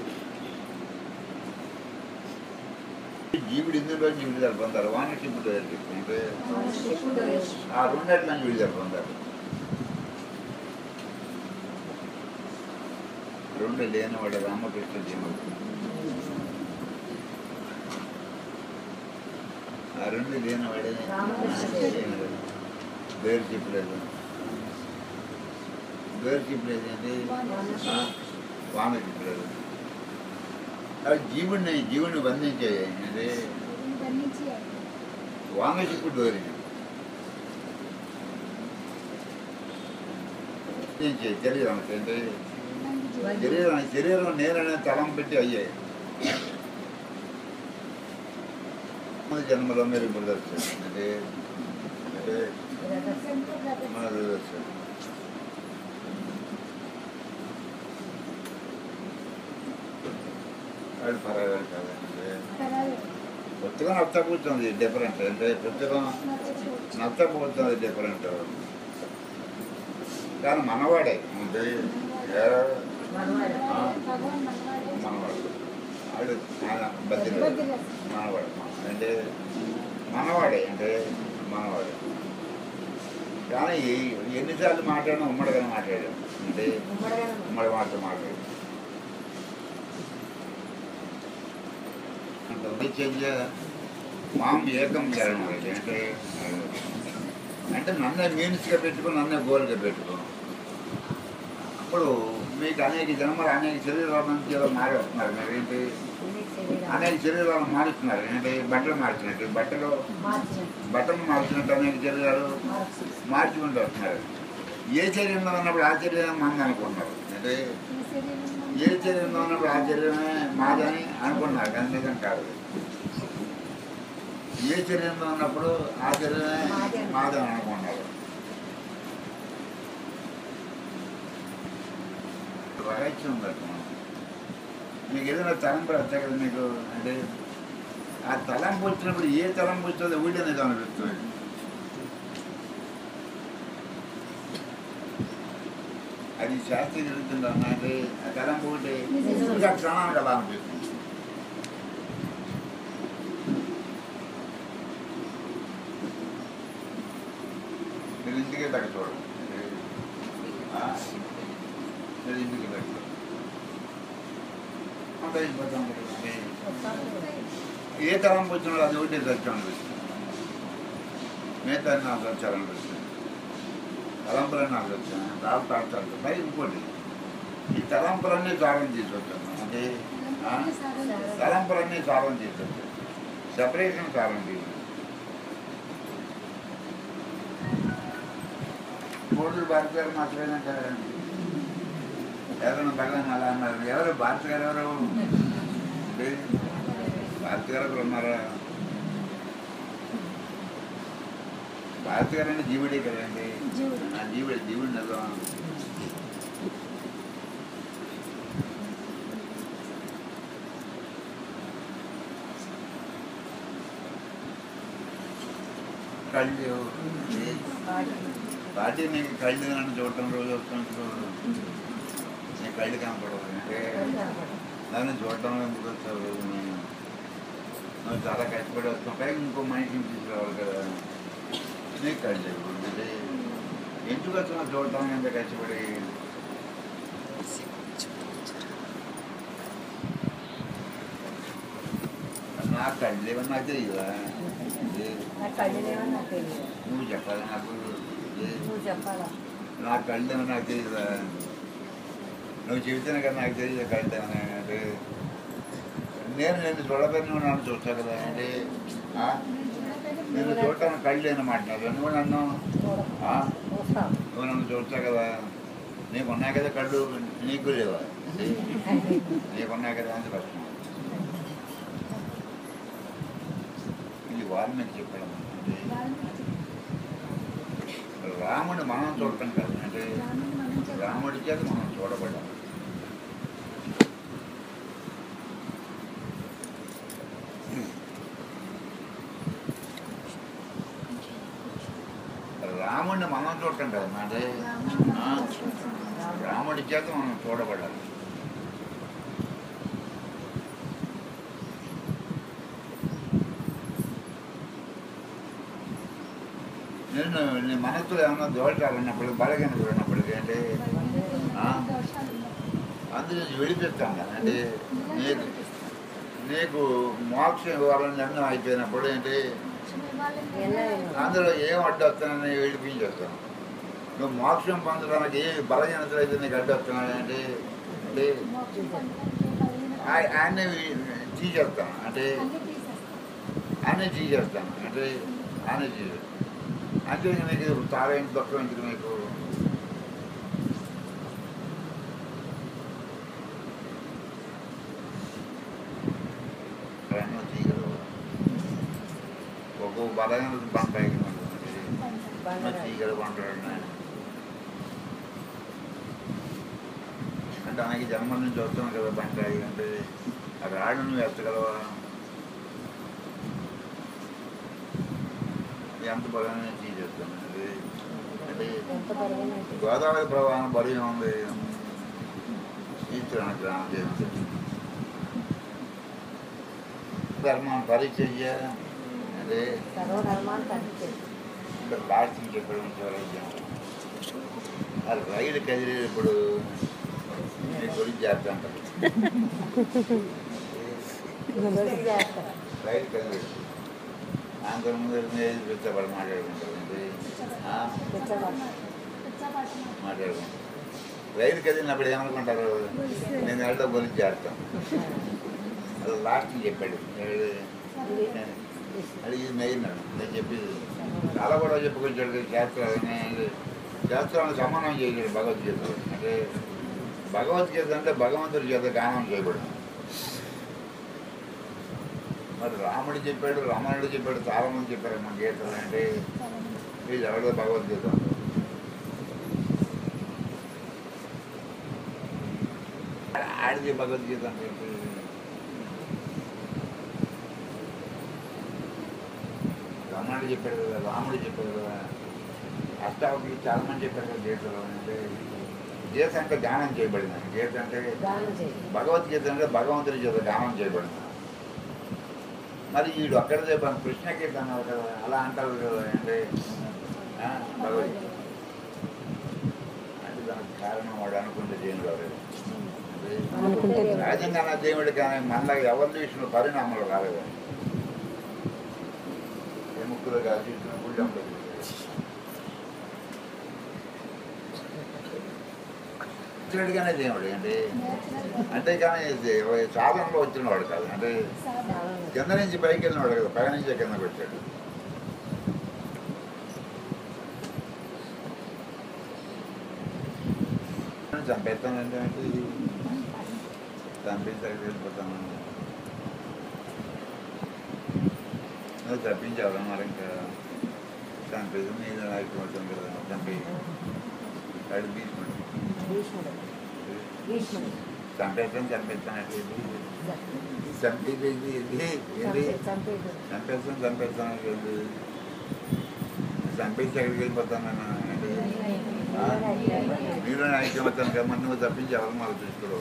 జీవుడు ఇందులో జీవుడు జరుపుతారు వానశివుడు అంటే ఆ రెండట్ల జీవుడు జరుపుతారు రెండు లేనివాడు రామకృష్ణ జీవుడు ఆ రెండు లేనివాడే పేరు చెప్పలేదు పేరు చెప్పలేదు అంటే వాన చెప్పలేదు అది జీవుడిని జీవుడిని బంధించే అంటే వానశిప్పుడు దోరి శరీరం అంటే శరీరం శరీరం నేననే తలం పెట్టి అయ్యాయి మన జన్మలో మీరు ప్రదర్శన అంటే అంటే మన ప్రదర్శన అది పర్వాలేదు కాదంటే పుస్తకం నచ్చకపోతుంది డిఫరెంట్ అంటే పుస్తకం నచ్చకపోతుంది డిఫరెంట్ కానీ మనవాడే అంటే ఏ- మనవాడు ఆడు ఆయన బద్రి మనవాడు అంటే మనవాడే అంటే మనవాడే కానీ ఎన్నిసార్లు మాట్లాడినా ఉమ్మడిగానే మాట్లాడాం అంటే ఉమ్మడి మాట మాట్లాడాం నిత్యంజ మాం ఏకం చరణం అది. అంటే అంటే నన్నే మీన్స్గా పెట్టుకుని నన్నే గోల్గా పెట్టుకో అప్పుడు మీకు అనేక జన్మలు అనేక శరీరాల నుంచి ఏదో మారేస్తున్నారు మీరు ఏంటి అనేక శరీరాలను మారుస్తున్నారు ఏంటి బట్టలు మార్చినట్టు బట్టలు బట్టలు మార్చినట్టు అనేక శరీరాలు మార్చుకుంటూ వస్తున్నారు ఏ శరీరంలో ఉన్నప్పుడు ఆ శరీరం మంది అనుకుంటున్నారు అంటే ఏ శరీరంలో ఉన్నప్పుడు ఆ శరీరమే మాదని అనుకున్నారు కానీ నిజం కాదు ఏ శరీరంలో ఉన్నప్పుడు ఆ శరీరమే మాదని అనుకున్నారు రహస్యం ఉందట మీకు ఏదైనా తలంపు వస్తాయి కదా మీకు అంటే ఆ తలంపు వచ్చినప్పుడు ఏ తలంపు వచ్చిందో వీడియో నిజం అనిపిస్తుంది అది శాస్త్రీయ జరుగుతుంది అన్న అంటే ఆ తలంపు ఒకటి ఇంకా క్షణానికి అలా అనిపిస్తుంది మీరు ఇంటికి దగ్గర చూడండి ఆ? మీరు ఇంటికి దగ్గర అంత అయిపోతాం కదండి. వస్తాను. ఏ తలంపు వచ్చినా అది ఒకటి సత్యం అనిపిస్తుంది మిగతా నాకు సత్యాలనిపిస్తుంది తలంపులన్నీ నాకు వచ్చాను రావు తాడతాడు పై ఇంకోటి ఈ తలంపులన్నీ సారం తీసుకొచ్చాను అంటే ఆ? తలంపులన్నీ సారం తీసుకొచ్చాను సెపరేషన్ సారం తీసుకొచ్చాను కోడులు భారత గారు మాట్లాడినారండి ఎవరైనా భగవాన్ అలా అన్నారు ఎవరు భారత గారు ఎవరు అంటే భారత గారు ఒకరు ఉన్నారా భారత గారు అంటే జీవుడే కదండి జీవుడు. ఆ జీవుడు జీవుడు కదా కళ్ళు ఏ- వాటి పార్టీ నీకు కళ్ళు నన్ను చూడటం రోజు వస్తున్నప్పుడు నీ కళ్ళు కనపడవు అంటే నన్ను చూడటం ఎందుకు వచ్చావు రోజు నేను నువ్వు చాలా కష్టపడి వస్తావు పైగా ఇంకో మనిషిని తీసుకురావాలి కదా నీకు కళ్ళు లేవు. అంటే ఎందుకు వచ్చినావు చూడటం ఎంత కష్టపడి నాకు కళ్ళు లేవని నాకు తెలియదా ఏ, నాకు కళ్ళు లేవని నాకు తెలియదు నువ్వు చెప్పాలి నాకు ఏ, నువ్వు చెప్పాలా నాకు కళ్ళని నాకు తెలియదా నువ్వు చెబితేనే కదా నాకు తెలియదు కళ్ళని అంటే నేను నేను చూడబోయి నువ్వు నన్ను చూస్తావు కదా అంటే ఆ? నేను చూడటానికి కళ్ళు అనమాట నాకు నువ్వు నన్ను ఆ? చూస్తావు నువ్వు నన్ను చూస్తావు కదా నీకు ఉన్నాయి కదా కళ్ళు నీకు లేవా నీకు ఉన్నాయి కదా అని కష్టం ఇది వాల్మీకి చెప్పడం అంటే రాముడిని మనం చూడటం కాదు అంటే రాముడి చేత మనం చూడబడ్డాం రాముడిని మనం చూడటం కదా అంటే ఆ, రాముడి చేత మనం చూడబడాలి నేను నీ మనసులో ఏమన్నా దోషాలు ఉన్నప్పుడు బలగనలు ఉన్నప్పటికీ అంటే ఆ? అందులో విడిపిస్తాం కదా అంటే నీకు నీకు మోక్షం ఇవ్వాలని నిర్ణయం అయిపోయినప్పుడు ఏంటి అందులో ఏం అడ్డొస్తానని విడిపించేస్తాను నువ్వు మోక్షం పొందడానికి ఏ బలహీనతలు అయితే నీకు అడ్డొస్తున్నాయి అంటే అంటే ఆయ- ఆయన్ని తీసేస్తాను అంటే ఆయనే తీసేస్తాను అంటే ఆయనే తీసేస్తాను అంటే ఇంక నీకు తారేం దుఃఖం ఎందుకు నీకు ఎన్నో తీగలు ఒక్కో బలహీన బంటాయి తీగలు పంటాడు అంటే ఆయనకి జన్మ నుంచి వస్తున్నాం కదా బంటాయి అంటే ఆ రాళ్ళు నువ్వు ఎత్తగలవా ఎంత బలమైన తీసేస్తాను అది అంటే ఎంత బరువున గోదావరి ప్రవాహం బలి ఉంది ఈశ్వరుని గ్రామం చేస్తుంది ధర్మం పరీక్ష చేయాలి అదే సర్వధర్మాన్ని తగ్గించేది ఇక్కడ లాస్ట్ నుంచి ఎక్కడి నుంచి వరకు అది రైలు కదిలేటప్పుడు మీ గురించి చేస్తాను చేస్తారు రైలు కదిలేదు అందరి ముందు ఏది పెద్దవాళ్ళు మాట్లాడుకుంటారు ఏంటి? ఆ? మాట్లాడుకుంటారు రైలు కదిలినప్పుడు ఏమనుకుంటారు నేను వెళ్ళ గురించి చేస్తాను అది లాస్ట్ చెప్పాడు ఏడు- అది ఇది మెయిన్ నేను చెప్పేది చాలా కూడా చెప్పుకొచ్చాడు శాస్త్రాలని శాస్త్రాలను సమానం చేశాడు భగవద్గీత అంటే భగవద్గీత అంటే భగవంతుడి చేత గానం చేయబడింది మరి రాముడు చెప్పాడు రమణుడు చెప్పాడు చాలా మంది చెప్పారు మన గీతలు అంటే ఇది ఎవరిదో భగవద్గీత ఆడిది భగవద్గీత అంటే ఏంటి? రమణుడు చెప్పాడు కదా రాముడు చెప్పాడు కదా అష్టావకి చాలా మంది చెప్పారు కదా గీతలో అంటే గీత అంటే గానం చేయబడింది గీత అంటే దానం చేసి భగవద్గీత అంటే భగవంతుడి చేత గానం చేయబడింది మరి వీడు అక్కడ చెప్పాను కృష్ణ గీత అన్నారు కదా అలా అంటారు కదా అంటే ఆ, భగవద్గీత అంటే దానికి కారణం వాడు అనుకుంటే దేని రాలేదు అంటే అంటే అనుకుంటే దేవుడు. సహజంగా దేవుడు కానీ మనలో ఎవరి విషయంలో పరిణామాలు రాలేదు ఏ ముక్కులు కాదు గుళ్ళం వచ్చినట్టుగానే దేవుడు అంటే అంటే కానీ ఇది సాధనలో వచ్చినవాడు కాదు అంటే కింద నుంచి పైకి వెళ్ళినవాడు కదా పై నుంచి కిందకి వచ్చాడు చంపేస్తానంటే అంటే ఇది చంపేస్తాడు వెళ్ళిపోతాను నువ్వు తప్పించావు మరి ఇంకా చంపేది మీద అయిపోతుంది కదా చంపే అడు తీసుకుంటాడు భీష్ముడు భీష్ముడు చంపేస్తాను చంపేస్తానంటే ఇది చంపేది ఇది ఇది ఏంటి చంపే చంపేదు చంపేస్తాను చంపేస్తాను ఏంటి చంపేసి ఎక్కడికి వెళ్ళిపోతాను అంటే మీరు ఐక్యం అవుతాను కదా మరి నువ్వు తప్పించి ఎవరు మాకు చూసుకోడు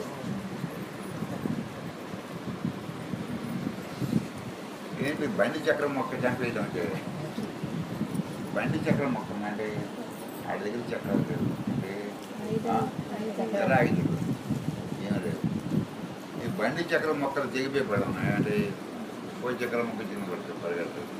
ఏంటి బండి చక్రం మొక్క చంపేయడం అంటే బండి చక్రం మొక్క అంటే ఆడి దగ్గర చక్రం లేదు అంటే ఆ? ఎలా ఆగింది ఏం లేదు ఈ బండి చక్రం మొక్కలు తెగిపోయి పడన్నాయి అంటే పోయి చక్రం మొక్క చిన్న పడుతుంది పరిగెడుతుంది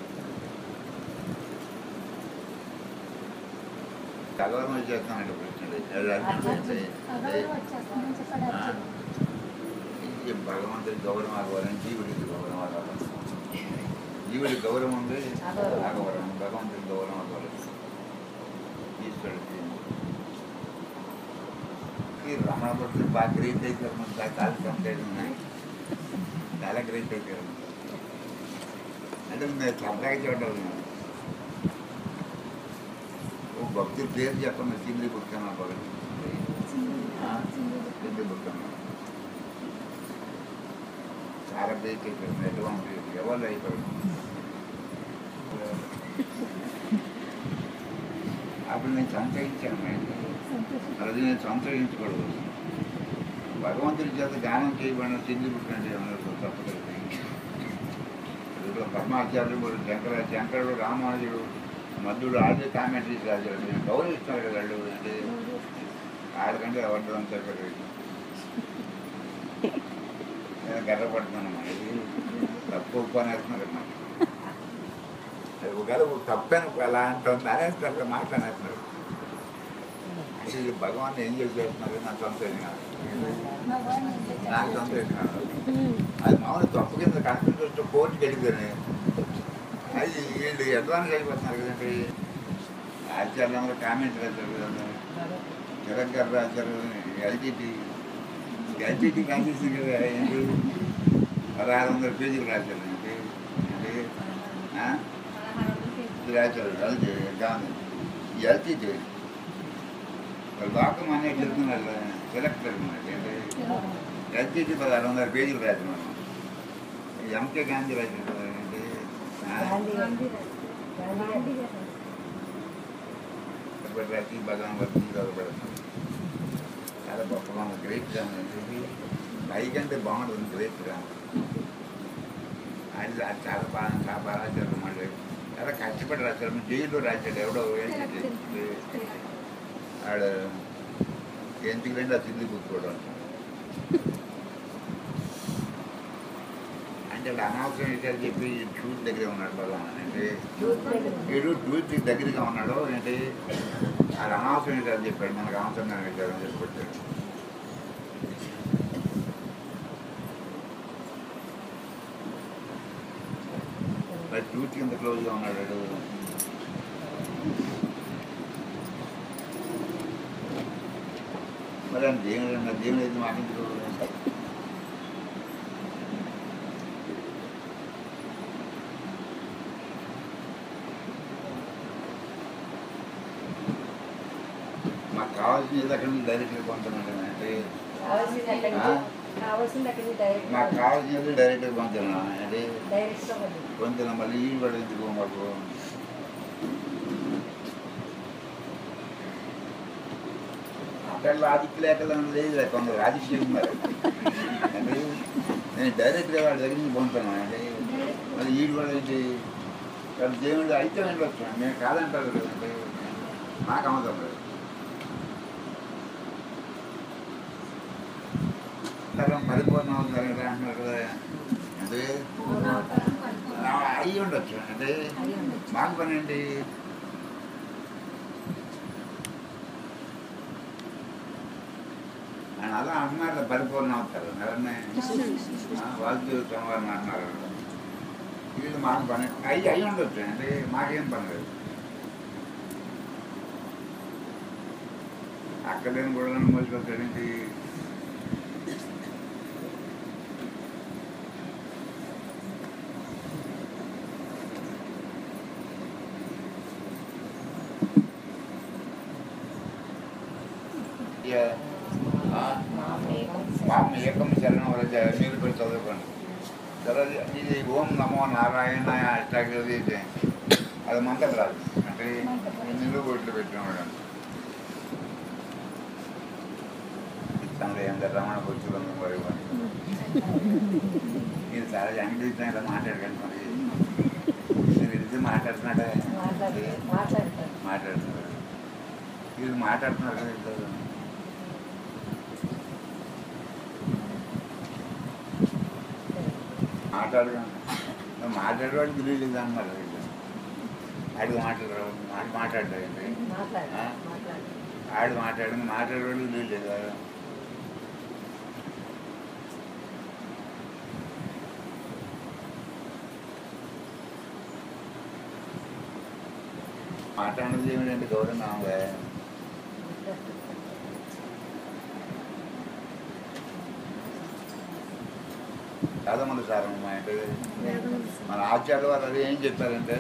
కలవరం వచ్చేస్తానంటే కృష్ణుడు ఎలా అంటే అగౌరవం వచ్చేస్తుందని చెప్పాడు ఆ, అర్జునుడు. ఈ భగవంతుడి గౌరవం ఆగవాలని జీవుడికి గౌరవం ఆగవాలి జీవుడి గౌరవం ఉంది అగౌరవం. ఆగవరం భగవంతుడి గౌరవం ఆగవాలి ఈశ్వరుడికి ఈ రమణ భక్తులు బాగా గ్రేట్ అయిపోయారు మన కాలు కంప్లీట్ ఉన్నాయి చాలా గ్రేట్ అయిపోయారు అంటే మేము సరదాగా చూడాలి ఓ భక్తుల పేరు చెప్పండి సింగిల్ బుక్ అన్నా పగలు ఆ? సింగిల్ బుక్ అన్నా చాలా గ్రేట్ అయిపోయింది ఎటువంటి ఎవరు అయిపోయింది అప్పుడు నేను సంతరించాను సంతోషం. అది నేను సంతరించకూడదు భగవంతుడి చేత గానం చేయబడిన సింధు పుట్టినట్టు ఏమన్నా తప్పదు ఇప్పుడు పరమాచార్యులు కూడా శంకర శంకరుడు రామానుజుడు మధ్యుడు ఆది కామెంటరీస్ రాశాడు నేను గౌరవిస్తున్నారు కదా వాళ్ళు అంటే ఆడకంటే ఎవరితో అంతా నేను గర్వపడుతున్నాను ఇది తప్పు ఉప్పు అనేస్తున్నారు అన్నమాట అది ఒకవేళ తప్పని ఎలా అంటుంది అనేస్తారు మాట్లాడేస్తున్నారు అంటే ఇది భగవాన్ ఏం చేస్తున్నారు నా సొంత ఇది కాదు. భగవాన్ ఏం నాకు చెప్పాడు? సొంత ఇది కాదు. అది మామూలు తప్పు కింద కనిపించవచ్చు కోర్టుకి వెళ్ళితేనే అది వీళ్ళు అడ్వాన్స్ అయిపోతున్నారు కదండి ఆచార్యంలో కామెంట్ రాశారు కదా జగన్ గారు రాశారు ఎల్టీటీ ఎల్టీటీ కాన్సెస్ కదా ఏంటి పదహారు వందల పేజీలు రాశారు ఏంటి ఏంటి ఆ? ఇది రాశారు ఎల్టీ గాంధీ ఎల్టీటీ లోకం అనేది చెప్తున్నారు సెలెక్టర్ మనకి ఏంటి ఎల్టీటీ పదహారు వందల పేజీలు రాశారు మనం ఎంకే గాంధీ రాశారు కదా ఏంటి ఆ? గాంధీ గాంధీ గాంధీ గాంధీ గారు. ఇప్పుడు రాసి భగవాన్ వర్తి చదవబడుతుంది చాలా గొప్పగా ఉంది గ్రేట్ గా ఉంది పైకంటే బాగుంటుంది గ్రేట్ గా ఆయన రా- చాలా బాగా చాలా బాగా రాశారు మళ్ళీ చాలా కష్టపడి రాశారు జైల్లో రాశాడు ఎవడో ఏంటి ఆడు ఎందుకు రండి ఆ సిద్ధి కూర్చోవడం అంటే వాడు అనవసరం విషయాలు చెప్పి ట్రూత్ దగ్గరే ఉన్నాడు భగవాన్ అంటే ట్రూత్ దగ్గర వీడు ట్రూత్ దగ్గరగా ఉన్నాడు ఏంటి అది అనవసరం విషయాలు చెప్పాడు మనకు అవసరంగా విషయాలు అని చెప్పి వచ్చాడు మరి ట్రూత్ కింద క్లోజ్గా ఉన్నాడు వాడు. మరి ఆయన దేవుడు అన్న దేవుడు అయితే మాటించు మాకు కావాల్సిన ఏదో అక్కడ నుంచి డైరెక్ట్గా పంపుతున్నాడు అంటే కావాల్సింది అక్కడి ఆ? నుంచి కావాల్సింది అక్కడి నుంచి డైరెక్ట్ మాకు కావాల్సినది డైరెక్ట్గా పంపుతున్నాను అంటే డైరెక్ట్గా పడింది కొంచెం మళ్ళీ ఈ కూడా ఎందుకు మాకు అక్కడ రాజకీయ లేఖలు లేదు కొందరు రాజకీయం ఉన్నారు అంటే నేను డైరెక్ట్గా వాళ్ళ దగ్గర నుంచి పంపుతున్నాను అంటే మళ్ళీ ఈడు కూడా ఏంటి వాళ్ళు దేవుడు అయితే వెళ్ళొచ్చు మేము కాదంటారు కదండి మాకు అవసరం లేదు అవతారం పరిపూర్ణ అవతారం ఎలా అంటున్నారు కదా అంటే అవునవుతారం ఆ, అయ్యి ఉండొచ్చు అంటే అయ్యి ఉండొచ్చు. మాకు పని ఏంటి ఆయన అలా అన్నారు పరిపూర్ణ అవుతారు ఎవరిని వాసు సోమవారం అన్నారు ఇది మాకు పని అయ్యి అయ్యి ఉండొచ్చు అంటే మాకేం పని లేదు అక్కలేని కూడా మోసుకొచ్చాడేంటి ఇక, ఆ, పాపం ఏకం శరణం వరద మీరు పెట్టి చదువుకోండి తర్వాత ఇది ఓం నమో నారాయణ అష్టాగ్రది ఇది అది మంత్రం రాదు అంటే నిలువ బొట్లు పెట్టినాడు ఇస్తాంలో ఎంత రమణ బొచ్చులు మరి ఇది చాలా అంగీతం ఇలా మాట్లాడకండి మరి మీరు ఇది మాట్లాడుతున్నాడే మాట్లాడు మాట్లాడతారు మాట్లాడుతున్నారు ఇది మాట్లాడుతున్నారు కదా ఇద్దరు. మాట్లాడగా మాట్లాడేవాడు తెలియలేదు అన్నారు వీళ్ళు. ఆడు మాట్లాడరు మాట మాట్లాడతారండి మాట్లాడు ఆ? మాట్లాడు ఆడు మాట్లాడింది మాట్లాడేవాడు తెలియలేదు మాట్లాడినది ఏమిటంటే గౌరవంగా కథములు సార్ మా ఇంటి మన ఆచార్య వారు అది ఏం చెప్పారంటే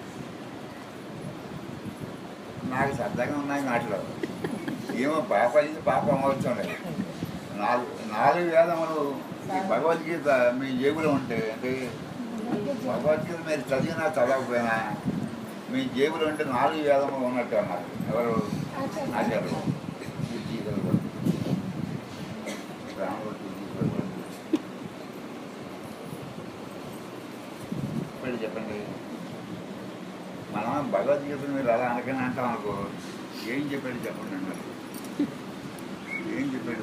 నాకు సరదాగా ఉన్నాయి మాటలు ఏమో పాప ఇది పాప అమర్చం లేదు నాలుగు నాలుగు వేదములు ఈ భగవద్గీత మీ జేబులో ఉంటే అంటే భగవద్గీత మీరు చదివినా చదవకపోయినా మీ జేబులో ఉంటే నాలుగు వేదములు ఉన్నట్టు అన్నారు ఎవరు ఆచార్యులు ఈ జీవితంలో కూడా. రాముడు జీవితంలో కూడా. ఇప్పుడు చెప్పండి మనం భగవద్గీత మీరు అలా అనకని అంటాం అనుకో ఏం చెప్పాడు చెప్పండి అన్నారు ఏం చెప్పాడు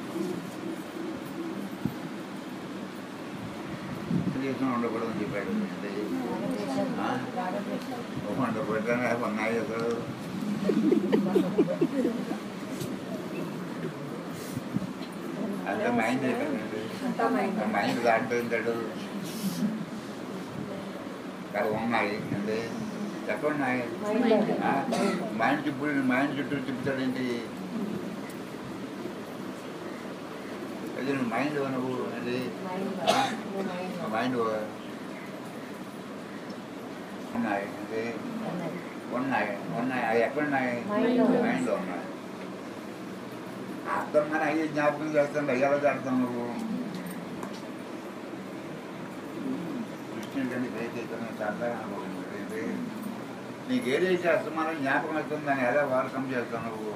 దేశం ఉండకూడదని చెప్పాడు అంటే, ఆ? ఉండకూడదని ఉన్నాయి అసలు అదే మైండ్ కదండి అంతా మైండ్ మైండ్ దాంట్లో ఉంటాడు అవి ఉన్నాయి అంటే ఎక్కడ ఉన్నాయి మైండ్ ఆ? మైండ్ చుట్టూ మైండ్ చుట్టూ తిప్పుతాడేంటి అది నువ్వు మైండ్ నువ్వు అది మైండ్ ఆ? మైండ్ మైండ్ ఉన్నాయి అంటే అన్నది ఉన్నాయి ఉన్నాయి అవి ఎక్కడ ఉన్నాయి మైండ్లో ఉన్నాయి. మైండ్లో ఉన్నాయి అర్థం కానీ అయ్యే జ్ఞాపకం చేస్తాను అయ్యాలో చేస్తాం నువ్వు కృష్ణుడి కంటే చైతన్యం చాలా అనుభవం నీకు ఏదైతే అసమానం జ్ఞాపకం వస్తుంది దాన్ని ఎలా వారకం చేస్తావు నువ్వు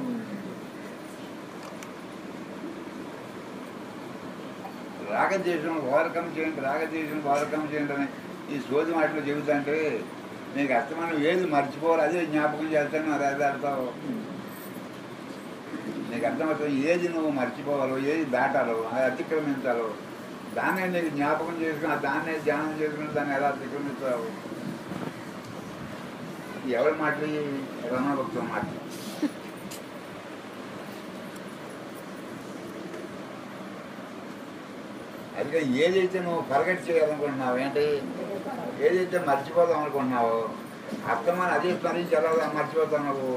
రాగద్వేషం ఓవర్కమ్ చేయండి రాగద్వేషం ఓవర్కమ్ చేయండి అని ఈ సోది మాటలు చెబుతుంటే నీకు అస్తమానం ఏది మర్చిపోవాలి అదే జ్ఞాపకం చేస్తాను అది అది ఆడతావు నీకు అర్థమవుతుంది ఏది నువ్వు మర్చిపోవాలో ఏది దాటాలో అది అతిక్రమించాలో దాన్నే నీకు జ్ఞాపకం చేసుకుని ఆ దాన్నే ధ్యానం చేసుకుని దాన్ని ఎలా అతిక్రమిస్తావు ఎవరి మాటలు ఈ రమణ భక్తుల మాటలు అందుకే ఏదైతే నువ్వు ఫర్గెట్ చేయాలనుకుంటున్నావు ఏంటి ఏదైతే మర్చిపోదాం అనుకుంటున్నావో అర్థమని అదే స్మరించి ఎలా మర్చిపోతావు నువ్వు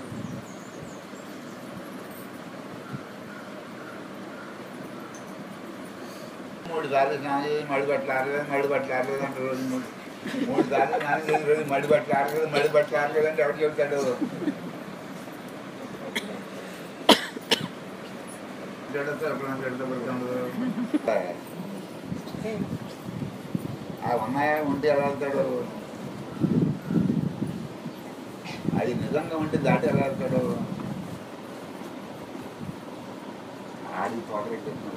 మూడు సార్లు స్నానం చేసి మడి బట్టలు ఆడలేదు మడి బట్టలు ఆడలేదు అంటే రోజు మూడు మూడు సార్లు స్నానం చేసి రోజు మడి బట్టలు ఆడలేదు మడి బట్టలు ఆడలేదు అంటే ఎవరు చెబుతాడు జడతో ఎప్పుడైనా జడతో పడుతుంది ఆ ఉన్నాయా ఉంటే ఎలా వెళ్తాడు అది నిజంగా ఉంటే దాటి ఎలా వెళ్తాడు ఆడి పోకరెట్టేస్తున్నాడు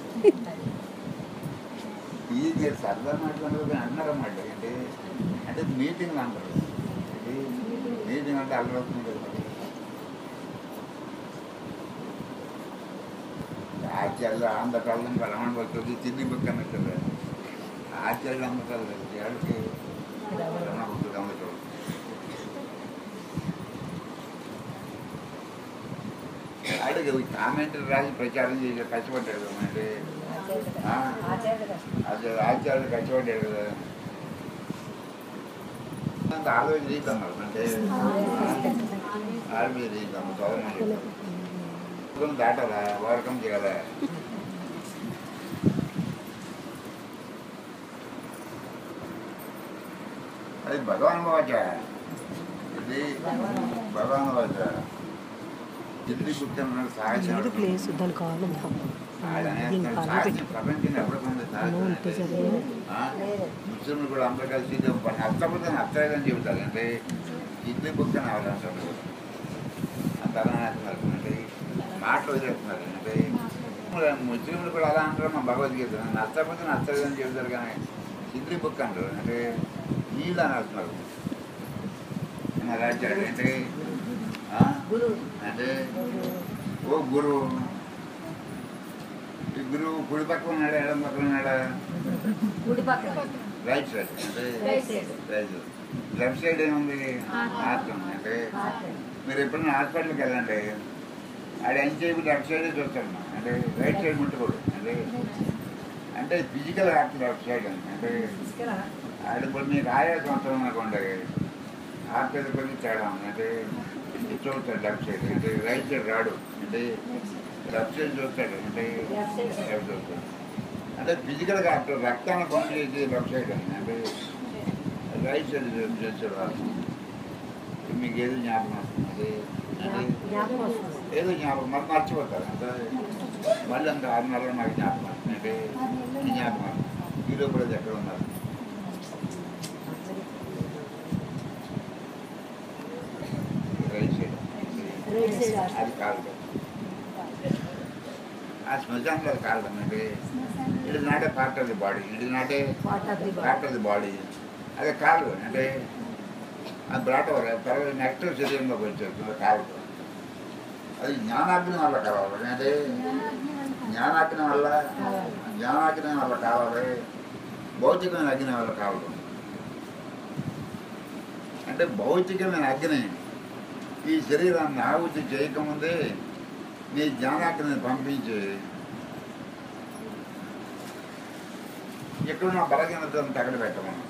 ఇది మీరు సరదా మాట్లాడదు అన్నారన్నమాట అంటే అంటే మీటింగ్ అంటారు ఇది మీటింగ్ అంటే అల్లరవుతుంది కదా ఆ ఆచార్యులు ఆంధ్రకాలం రమణ భక్తులకి తిండి బుక్ అన్నట్టు ఆచార్యులు అమ్మకాలు ఎవరికి రమణ భక్తులు అమ్మకాలు అడిగి కామెంట్ రాసి ప్రచారం చేసి కష్టపడ్డాడు కదా అంటే ఆ? ఆచార్య కష్టం అది ఆచార్యులు కష్టపడ్డాడు కదా అంత ఆలోచన చేద్దాం అంటే ఆర్మీ చేద్దాం చదవమని దాటాలా వారకం చేయాలా అది భగవాన్ వాచ ఇది భగవాన్ వాచ ఢిల్లీ పుట్టిన సాహసం లేదు ప్లేస్ దాని కాలం దీని కాలం పెట్టి ప్రపంచం ఎప్పుడు పొందే నువ్వు ఉంటే సరే లేదు ముస్లింలు కూడా అందరూ కలిసి నచ్చకపోతే నచ్చలేదని చెబుతారు అంటే ఇడ్లీ బుక్ అని అవలంటారు అంత అలా అంటున్నారు అంటే మాటలు వదిలేస్తున్నారు అంటే ముస్లింలు కూడా అలా అంటారు మా భగవద్గీత నచ్చకపోతే నచ్చలేదని చెబుతారు కానీ ఇడ్లీ బుక్ అంటారు అంటే నీళ్ళు అని అంటున్నారు నా రాజ్యాడు అంటే ఆ? గురువు అంటే ఓ గురువు ఈ గురువు కుడి పక్క ఉన్నాడా ఎడం పక్క ఉన్నాడా గుడి పక్కన రైట్ సైడ్ అంటే right side right left side ఏముంది హార్ట్ ఉంది అంటే మీరు ఎప్పుడైనా హాస్పిటల్కి వెళ్ళండి ఆడ ఏం చేయబడి లెఫ్ట్ సైడ్ చూస్తాడు అంటే రైట్ సైడ్ ముట్టుకోడు అంటే అంటే ఫిజికల్ హార్ట్ లెఫ్ట్ సైడ్ ఉంది అంటే తీసుకురా ఆడ ఇప్పుడు మీకు ఆయాసం వస్తుంది అనుకోండి హార్ట్ మీద కొంచెం తేడా ఉంది అంటే ఇది చూస్తాడు లెఫ్ట్ సైడ్ అంటే రైట్ సైడ్ రాడు అంటే లెఫ్ట్ సైడ్ చూస్తాడు అంటే Left side. లెఫ్ట్ చూస్తాడు అంటే ఫిజికల్గా అటు రక్తాన్ని పంపించేది లెఫ్ట్ సైడ్ ఉంది అంటే రైట్ సైడ్ చేస్తాడు వాళ్ళు మీకు ఏదో జ్ఞాపకం వస్తుంది అంటే అంటే జ్ఞాపకం వస్తుంది ఏదో జ్ఞాపకం మరి మర్చిపోతారు అంటే మళ్ళీ అంత ఆరు నెలలు నాకు జ్ఞాపకం వస్తుంది అంటే ఈ జ్ఞాపకం ఈ లోపల అది ఎక్కడ ఉన్నారు రైట్ సైడ్ రైట్ సైడ్ అది కాదు ఆ శ్మశానంలో అది కాదు అంటే it is not a part of the body it is not a part of the part of the body అది కాదు అంటే అది బ్రాట్ తర్వాత నెక్స్ట్ శరీరంలోకి వచ్చేస్తుంది కాదు అది జ్ఞానాగ్ని వల్ల కావాలి అంటే జ్ఞానాగ్ని వల్ల జ్ఞానాగ్ని వల్ల కావాలి భౌతికమైన అగ్ని వల్ల కావాలి అంటే భౌతికమైన అగ్ని ఈ శరీరాన్ని ఆహుతి చేయకముందే నీ జ్ఞానాగ్ని పంపించి ఎక్కడున్న బలహీనతను తగడ పెట్టమను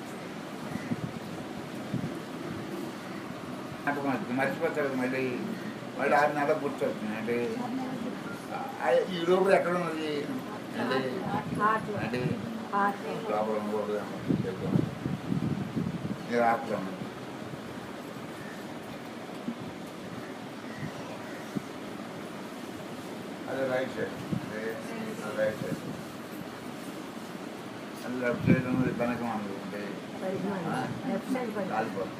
నాకు మరి- మర్చిపోతారు మళ్ళీ మళ్ళీ ఆరు నెలలు గుర్తొస్తుంది అంటే ఆ- ఈ లోపల ఎక్కడ ఉన్నది అంటే హార్ట్ అంటే హార్ట్ లోపల ఉండకూడదు చెప్తాను మీరు ఆత్మ అదే రైట్ సైడ్ అదే రైట్ సైడ్ అది లెఫ్ట్ సైడ్ ఉన్నది వెనక మనది అంటే లెఫ్ట్ సైడ్ పడి కాలిపోతుంది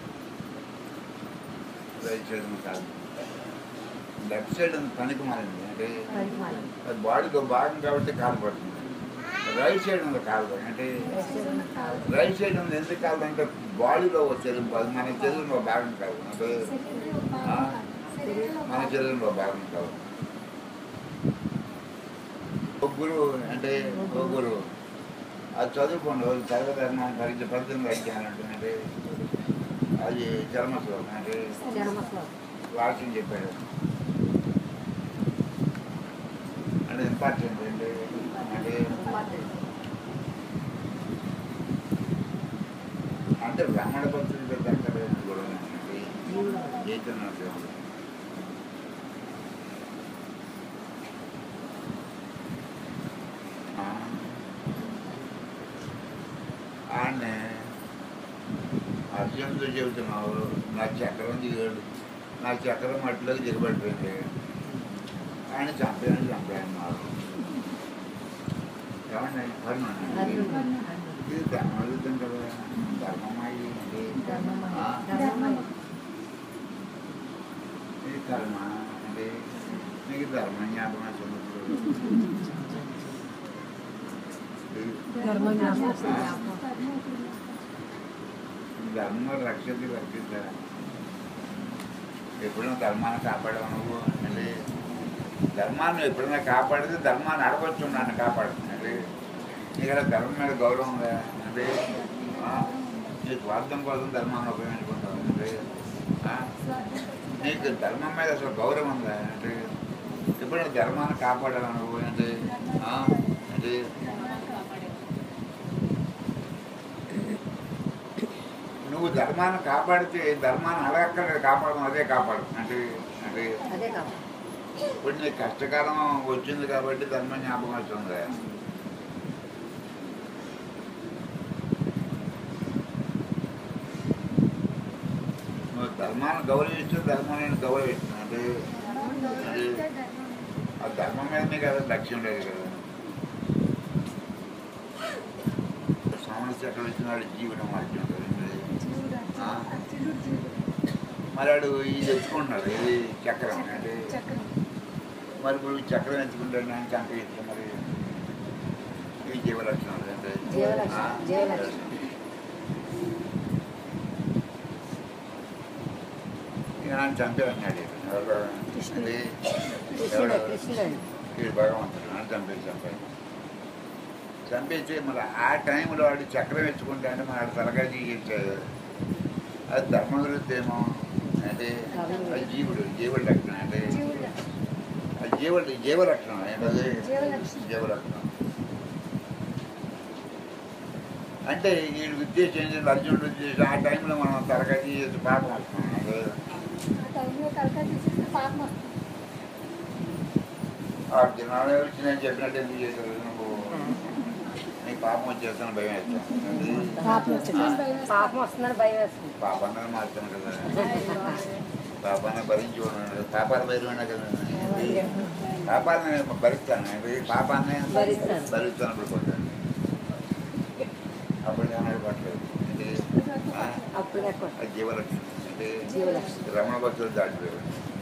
రైట్ సైడ్ ఉంది కాలి లెఫ్ట్ సైడ్ ఉంది పనికి మారింది అంటే పరిమాణం అది బాడీలో భాగం కాబట్టి కాలిపోతుంది రైట్ సైడ్ ఉంది కాలు అంటే లెఫ్ట్ సైడ్ ఉన్న కాలు రైట్ సైడ్ ఉంది ఎందుకు కాదు అంటే బాడీలో వచ్చేది అది మన శరీరంలో భాగం కాదు అంటే మన శరీరంలో భాగం కాదు ఒక గురువు అంటే ఒక గురువు అది చదువుకోండి వాళ్ళు సర్వధర్మాన్ని పరీక్ష పద్దెనిమిది అధ్యాయాలు అంటే అది చర్మశ్లోకం అంటే జన్మశ్లోకం వాక్యం చెప్పాడు అంటే ఇంపార్టెంట్ అంటే అంటే అంటే బ్రాహ్మణ భక్తులు దగ్గర కూడా ఉన్నాయండి చైతన్య దేవుడు ఆ. ఆయన అర్జునుడు చెబుతున్నావు నా చక్రం దిగాడు నా చక్రం మట్టిలోకి దిగబడిపోయింది ఆయన చంపాను చంపాను మాకు ఏమండి కర్మ ఇది ధర్మయుద్ధం కదా ధర్మమాయి అంటే ఆ, ఇది కర్మ అంటే నీకు ధర్మ జ్ఞాపకం వస్తున్నప్పుడు ధర్మ జ్ఞాపకం ధర్మ రక్షతి రక్షిత ఎప్పుడూ ధర్మాన్ని కాపాడావు నువ్వు అంటే ధర్మాన్ని ఎప్పుడైనా కాపాడితే ధర్మాన్ని అడగొచ్చు నన్ను కాపాడుతుంది ఇక్కడ ధర్మం మీద గౌరవం ఉందా అంటే ఆ, నీ స్వార్థం కోసం ధర్మాన్ని ఉపయోగించుకుంటావు అంటే ఆ, నీకు ధర్మం మీద అసలు గౌరవం ఉందా అంటే ఎప్పుడైనా ధర్మాన్ని కాపాడాలి నువ్వు అంటే ఆ, అంటే నువ్వు ధర్మాన్ని కాపాడితే ధర్మాన్ని అడగక్కర్లేదు కాపాడడం అదే కాపాడు అంటే అంటే అదే కాదు ఇప్పుడు నీకు కష్టకాలం వచ్చింది కాబట్టి ధర్మం జ్ఞాపకం వస్తుంది నువ్వు ధర్మాన్ని గౌరవిస్తూ ధర్మాన్ని గౌరవిస్తున్నావు అంటే అది ఆ ధర్మం మీద నీకు అదే లక్ష్యం లేదు కదా సమస్య ఎక్కడ వచ్చిన వాడు జీవనం మార్చడం కదండి ఆ. మరి వాడు ఇది ఎత్తుకుంటున్నాడు ఇది చక్రం అంటే మరి ఇప్పుడు ఈ చక్రం ఎత్తుకుంటాడు అంటే అంత ఇష్టం మరి ఇది జీవలక్షణాలు అంటే జీవలక్షణం, ఆ? జీవలక్షణం. ఇక నన్ను చంపేవన్నాడు ఎవరు కృష్ణుడు. అది కృష్ణుడు ఎవడు? కృష్ణుడు వీడు భగవంతుడు నన్ను చంపేసి చంపాడు చంపేసి మరి ఆ టైంలో వాడు చక్రం ఎత్తుకుంటే అంటే మన వాడు తలకాయ తీసేసాడు అది ధర్మవిరుద్ధ ఏమో అంటే అది జీవుడు జీవుడు లక్షణం అంటే అది జీవుడు జీవలక్షణం ఏంటది జీవలక్షణం. జీవలక్షణం అంటే వీడి ఉద్దేశం ఏంటంటే అర్జునుడు ఉద్దేశం ఆ టైంలో మనం తలకాయ తీసేసి పాపం వస్తున్నాం అదే ఆ టైంలో తలకాయ తీసేస్తే పాపం వస్తుంది అర్జునాలు వచ్చి నేను చెప్పినట్టు ఎందుకు చేశారు నువ్వు నీ పాపం వచ్చేస్తాను భయం వేస్తాను పాపం వచ్చింది. భయం వేస్తుంది. పాపం వస్తుందని భయం వేస్తుంది పాపాన్ని మార్చాను కదా పాపాన్ని భరించి ఉన్నాడు పాపాలు భైరవైనా కదా పాపాన్ని నేను భరిస్తాను ఇది పాపాన్ని భరిస్తాను. భరిస్తాను అప్పుడు కొట్టాను అప్పుడు నేను పట్టలేదు ఇది ఆ, అప్పుడు ఎక్కువ అది జీవలక్షణం అంటే జీవలక్షణం. రమణ భక్తులు దాటిపోయారు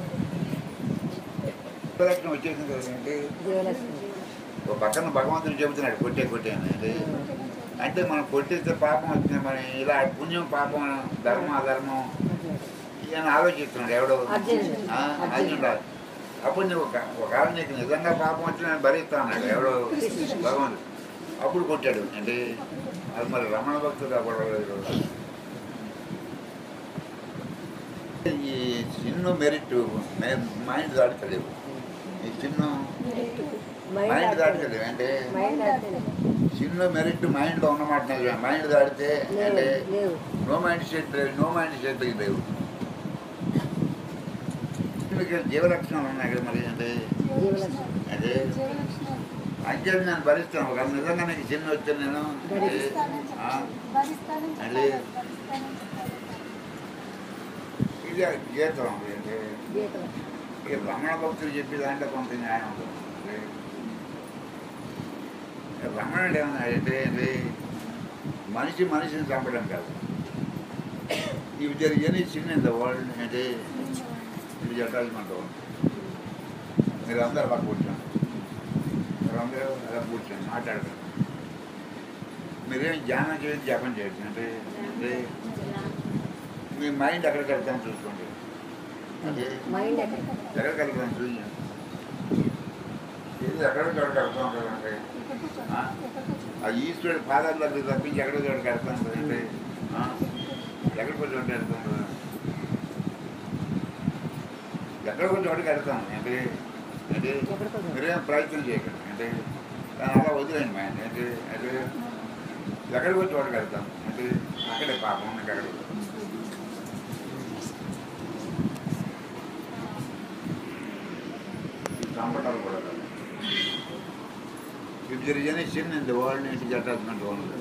జీవలక్షణం వచ్చేసింది కదా అంటే జీవలక్ష్మి ఒక పక్కన భగవంతుడు చెబుతున్నాడు కొట్టే కొట్టే అని అంటే అంటే మనం కొట్టేస్తే పాపం వచ్చింది మరి ఇలా పుణ్యం పాపం ధర్మం అధర్మం ఈయన ఆలోచిస్తున్నాడు ఎవడో అర్జునుడు. ఆ, అర్జునుడు అప్పుడు నువ్వు ఒక ఒకవేళ నీకు నిజంగా పాపం వచ్చి నేను భరిస్తా అన్నాడు ఎవడో భగవంతుడు అప్పుడు కొట్టాడు అంటే అది మరి రమణ భక్తుడు అవ్వలేదు ఈ చిన్న మెరిట్ మైండ్ దాటలేవు ఈ చిన్న మైండ్ మైండ్ దాటలేవు అంటే మైండ్ ఆడుతుంది. చిన్న మెరిట్ మైండ్లో ఉన్నమాట నిజమే మైండ్ దాడితే అంటే లేవు లేవు నో మైండ్ సెట్ లేవు నో మైండ్ సెట్ లేవు మీకు జీవలక్షణాలు ఉన్నాయి కదా మరి అంటే జీవలక్ష్మి. అదే జీవలక్షణాలు. అంటే నేను భరిస్తాను ఒక నిజంగా నీకు చిన్న వచ్చాను నేను అంటే, భరిస్తానని ఆ, చెప్పాలి. భరిస్తానని అదే. చెప్పాలి. భరిస్తానని చెప్పాలి. ఇది గీతం అంటే గీతలు ఈ రమణ భక్తులు చెప్పే దాంట్లో కొంత న్యాయం ఉంటుంది అంటే, రమణుడు ఏమన్నా అంటే అంటే మనిషి మనిషిని చంపడం కాదు ఇవి జరిగే చిన్న ఇంత వరల్డ్ అంటే ఇది అటాచ్మెంట్ మీరు అందరూ అలా కూర్చోండి మీరు అందరూ అలా కూర్చోండి మాట్లాడకండి మీరేం ధ్యానం చేసి జపం చేయండి అంటే అంటే మీ మైండ్ ఎక్కడికి వెళ్తామో చూసుకోండి అదే మైండ్ ఎక్కడ ఎక్కడికి వెళ్తాం చూసి ఇది ఎక్కడికి చోటు వెళ్తాం కదండి ఇక్కడ కూర్చోండి. ఆ? ఇక్కడ కూర్చోండి. ఆ ఈశ్వరుడు పాదాలకు తప్పించి ఎక్కడికి చోటుకి వెళ్తాం కదండి ఆ? ఎక్కడికి చోటు వెళ్తాం కదా ఎక్కడికో చోటుకి వెళ్తాం అంటే అంటే ఎక్కడికో చోటు. మీరేం ప్రయత్నం చేయకండి అంటే దాన్ని అలా వదిలేండి మా అంటే అంటే ఎక్కడికో చోటుకి వెళ్తాం అంటే అక్కడే పాపం మీకు అక్కడ చంపటాలు కూడా కాదు If there is any sin in the world, it is attachment only.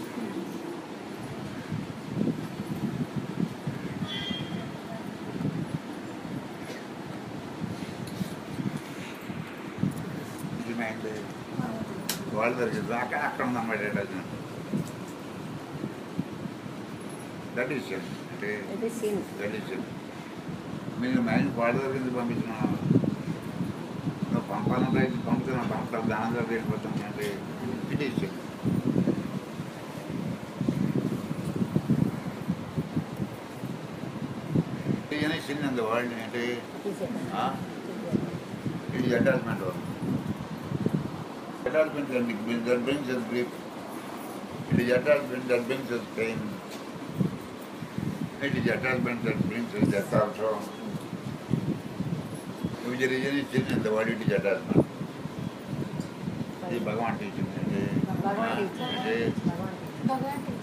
ఇది మైండ్ వాళ్ళ దగ్గర దాకా అక్కడ ఉందన్నమాట అటాచ్మెంట్ దట్ ఈస్ sin. అంటే ఇది సీన్ దట్ ఈస్ sin. మీరు మైండ్ వాళ్ళ దగ్గర పంపించిన నువ్వు పంపాలంటే ఇది పంపుతున్నా పంపడం దాని దగ్గర వెళ్ళిపోతాం అంటే it is sin. There is any sin in the world, అంటే తీసేద్దాం ఆ? ఇది ఇది అటాచ్మెంట్ వల్ల attachment that brings us grief it is attachment that brings us pain it is attachment that brings us death also which reason is చిన్న ఇంత వాడి it is attachment ఇది భగవాన్ టీచింగ్ అంటే భగవాన్ టీచర్ అంటే భగవాన్ భగవాన్ టీచర్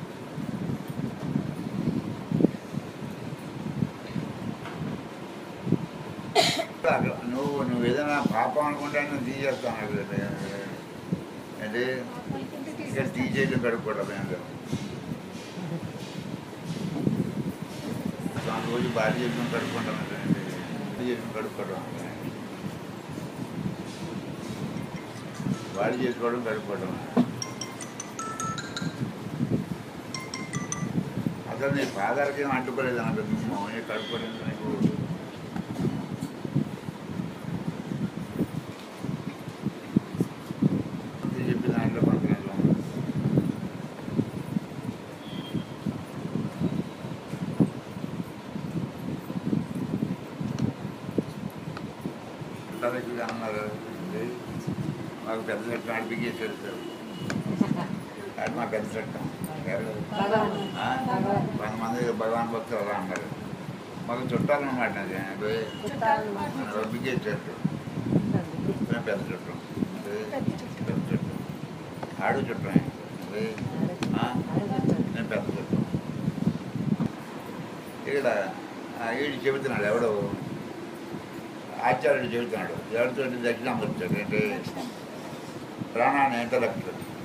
అక్కడ నువ్వు నువ్వు ఏదైనా పాపం అనుకుంటే నువ్వు తీసేస్తాను అంటే ఇక్కడ తీసేయడం కడుక్కోవడం ఏంటో దాని రోజు భార్య చేసుకుని కడుక్కుంటాం అంటే చేసుకుని కడుక్కోవడం భార్య చేసుకోవడం కడుక్కోవడం అసలు నీ ఫాదర్కి ఏం అంటుకోలేదు నాకు మౌని కడుక్కోలేదు నీకు ఇది చెప్పిన దాంట్లో మంత్రంలో ఉంది. పిల్లలకి అన్నారు "ఇది మాకు పెద్ద చట్టం అడిపికేసారు సార్ అది మా పెద్ద చట్టం ఎవరు? భగవాన్ ఆ? కొంతమంది భగవాన్ భక్తులు అలా అన్నారు మాకు చుట్టాలు అన్నమాట అది అది చుట్టాలు మన రబ్బికేసారు మేము పెద్ద చుట్టం అది పెద్ద చుట్టం ఆడు చుట్టం అది ఆ? నేను పెద్ద చుట్టం ఇక్కడ ఆ, వీడు చెబుతున్నాడు ఎవడు ఆచార్యుడు చెబుతున్నాడు ఎవరితో దక్షిణామూర్తి అంటే ప్రాణాన్ని ఇంటలెక్ట్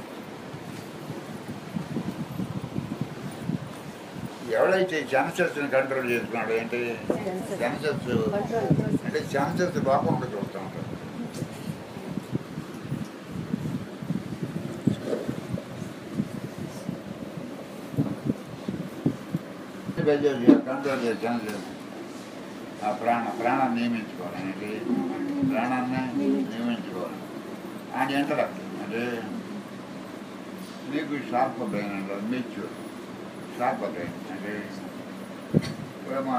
ఎవడైతే సెన్సెస్ని కంట్రోల్ చేసుకున్నాడు ఏంటి సెన్సెస్ కంట్రోల్ అంటే సెన్సెస్ లోపం ఒకటి చూస్తూ ఉంటాడు కంట్రోల్ చేసి ఆ ప్రాణ ప్రాణాన్ని నియమించుకోవాలి అంటే ప్రాణాన్ని నియమించుకోవాలి ఆయన ఎంటలెక్ట్ అంటే మీకు షార్ప్ బ్రెయిన్ అంటారు మెచ్యూర్ షార్ప్ బ్రెయిన్ అంటే ఇప్పుడు మన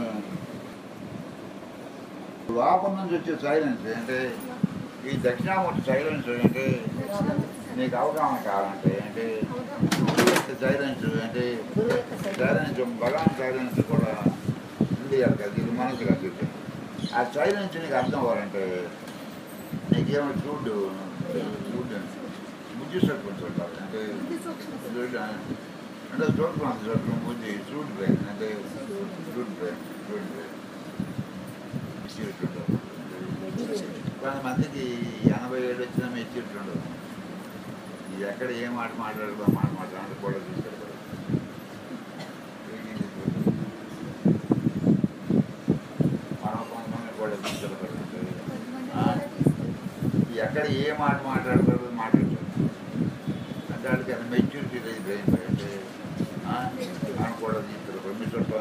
లోపల నుంచి వచ్చే సైలెన్స్ అంటే ఈ దక్షిణామూర్తి సైలెన్స్ అంటే నీకు అవగాహన కావాలంటే అంటే సైలెన్స్ అంటే గురువు యొక్క సైలెన్స్. సైలెన్స్ భగవాన్ సైలెన్స్ కూడా ఉంది కదా ఇది మనసు కాదు ఆ సైలెన్స్ నీకు అర్థం అవ్వాలంటే నీకేమో చూడు చూడు బుద్ధి సత్వం చూడాలి అంటే చూడు అంటే చూడటం చూడటం బుద్ధి చూడు బ్రెయిన్ అంటే చూడు బ్రెయిన్ చూడు బ్రెయిన్ మెచ్యూరిటీ కొంతమందికి ఎనభై ఏడు వచ్చిన మెచ్యూరిటీ ఉండదు ఇది ఎక్కడ ఏ మాట మాట్లాడుకో ఆ మాట మాట్లాడాలి కూడా చూస్తారు కదా. మనం కొంతమంది కూడా చూస్తారు కదా. ఎక్కడ ఏ మాట మాట్లాడతారో మాట్లాడతారు అంటే వాళ్ళకి అది మెచ్యూరిటీ లేదు బ్రెయిన్ అంటే మనం కూడా తీసుకెళ్ళి మీ చుట్టూ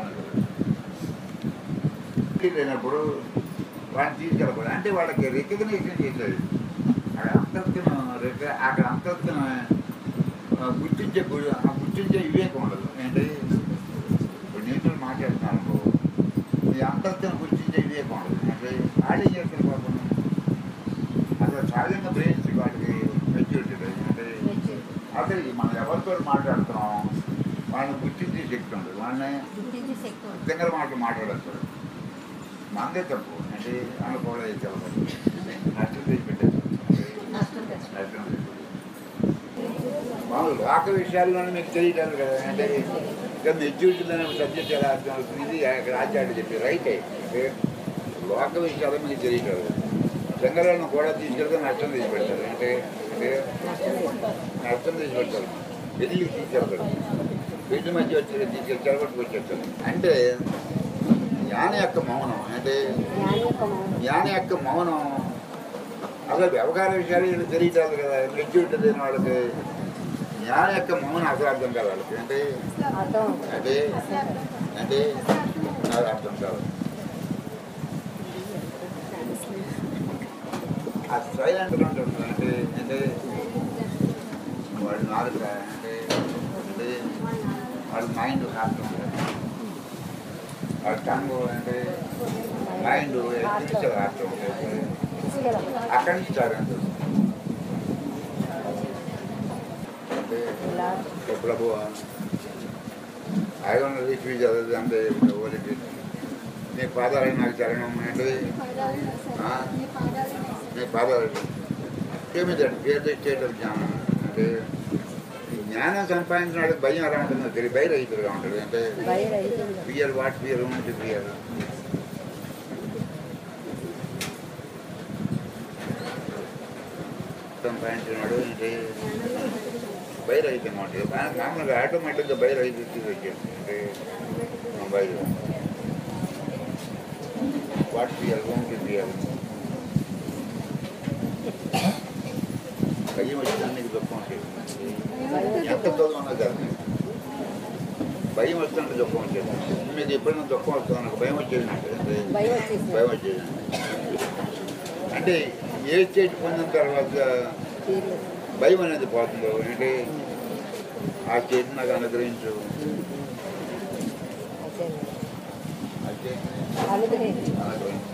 లేనప్పుడు వాడిని తీసుకెళ్ళకూడదు అంటే వాళ్ళకి రికగ్నేషన్ చేసేది అక్కడ అంతర్తిన రిక అక్కడ అంతర్తిన గుర్తించే గు- ఆ గుర్తించే వివేకం ఉండదు ఏంటి ఇప్పుడు నీతో మాట్లాడుతున్నాను ఈ అంతర్తిన గుర్తించే వివేకం ఉండదు అంటే వాళ్ళు ఏం చేస్తారు పాపం అసలు సహజంగా బ్రెయిన్స్ వాటికి మెచ్యూరిటీ లేదు అంటే అసలు ఈ మనం ఎవరితో మాట్లాడుతున్నాం వాళ్ళని గుర్తించే శక్తి ఉండదు వాళ్ళని గుర్తించే శక్తి ఉంది. దగ్గర మాటలు మాట్లాడేస్తారు మందే తప్పు అంటే అనుకోవడం తెలపదు నష్టం తెచ్చి పెట్టేస్తారు నష్టం తెచ్చు. నష్టం తెచ్చి మామూలు లోక విషయాల్లోనే మీకు తెలియటం కదా అంటే ఇంకా మెచ్యూరిటీ అనే సబ్జెక్ట్ ఎలా అర్థం అవుతుంది ఇది ఇక్కడ ఆచార్యుడు చెప్పి రైట్ అంటే లోక విషయాలు మీకు తెలియటం శంకరాలను కూడా తీసుకెళ్తే నష్టం తెచ్చి పెడతారు అంటే అంటే నష్టం తెచ్చు. నష్టం తెచ్చి పెడతారు ఎదిగి తీసుకెళ్తారు వీటి మధ్య వచ్చి తీసుకెళ్ళి చెడగొట్టుకు వచ్చేస్తారు అంటే జ్ఞాన యొక్క మౌనం అంటే జ్ఞాని యొక్క మౌనం. జ్ఞాన యొక్క మౌనం అసలు వ్యవహార విషయాలు వీళ్ళు తెలియటారు కదా మెచ్యూరిటీ లేని వాళ్ళకి జ్ఞాన యొక్క మౌనం అసలు అర్థం కాదు వాళ్ళకి అంటే అర్థం అంటే అంటే నాకు అర్థం కాదు ఆ సైలెంట్గా ఉంటుంది అంటే అంటే వాడు నాలుగు అంటే అంటే వాడు మైండ్ కాస్తం వాడు టంగు అంటే మైండ్ ఎక్కించదు అర్థం అక్కడి నుంచి స్టార్ట్ అయింది అంటే ఇలా ప్రభు ఐ డోంట్ రిఫ్యూజ్ అదర్ అంటే ఓలిటీ నీ పాదాలు నాకు చరణం అంటే మీ పాదాలు ఆ? మీ పాదాలు నీ పాదాలు ఏమిటండి పేరు స్టేట్ ఆఫ్ జ్ఞానం అంటే ఈ జ్ఞానం సంపాదించినాడు భయం ఎలా ఉంటుందో తెలియదు భయ రైతులుగా ఉంటుంది అంటే బయట అయిపోయింది ఫియర్ వాట్ ఫియర్ ఉంటే ఫియర్ సంపాదించినాడు అంటే బయరైతే మాట మామూలుగా ఆటోమేటిక్గా బయరైతే వచ్చేది అంటే బయట వాట్ ఫియర్ ఉంటే ఫియర్ భయం వచ్చేదానికి దుఃఖం వచ్చేది ఎంత చదువున్నా కాదు భయం వస్తుంటే దుఃఖం వచ్చేది మీకు ఎప్పుడైనా దుఃఖం వస్తుంది నాకు భయం వచ్చేది నాకు అంటే భయం వచ్చేసింది భయం వచ్చేది అంటే ఏ స్టేజ్ పొందిన తర్వాత తీరలేదు భయం అనేది పోతుందో అంటే ఆ స్టేజ్ నాకు అనుగ్రహించు అయితే అంటే అనుగ్రహించి అనుగ్రహించు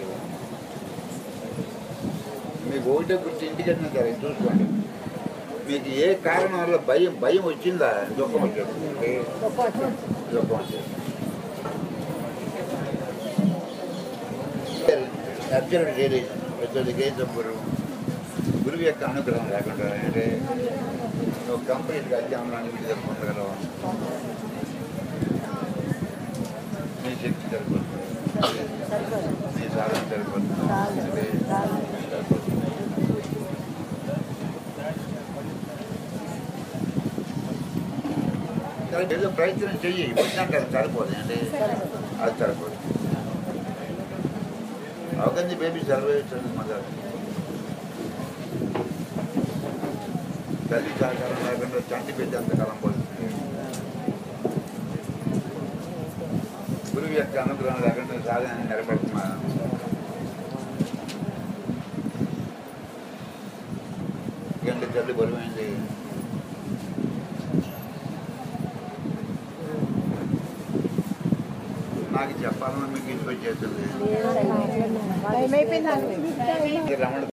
మీకు ఒకటే గుర్తు ఇంటికెళ్ళిన సరే చూసుకోండి మీకు ఏ కారణం వల్ల భయం భయం వచ్చిందా దుఃఖం వచ్చేది అంటే గొప్ప వచ్చింది దుఃఖం వచ్చేది అర్జునుడు చేరి పెద్దదికే గురువు గురువు యొక్క అనుగ్రహం లేకుండా అంటే నువ్వు కంప్లీట్గా అధ్యానాన్ని విడుదల పొందగలవు నీ శక్తి సరిపోతుంది సరిపోదు నీ సాధన సరిపోతుంది చాలు అంటే చాలు సరిపోతుంది కానీ ఏదో ప్రయత్నం చెయ్యి వచ్చినాక అది సరిపోదు అంటే అది సరిపోదు అవన్నీ బేబీ సర్వేస్తుంది మదర్ తల్లి సహకారం లేకుండా చంటి పెద్ద అంతకాలం పడుతుంది గురువు యొక్క అనుగ్రహం లేకుండా సాధన నిలబడుతున్నా గంట తల్లి బరువైంది నాకు చెప్పాలని మీకు ఇంటికి వచ్చేస్తుంది నేను టైం అయిపోయింది టైం అయిపోయింది రమణ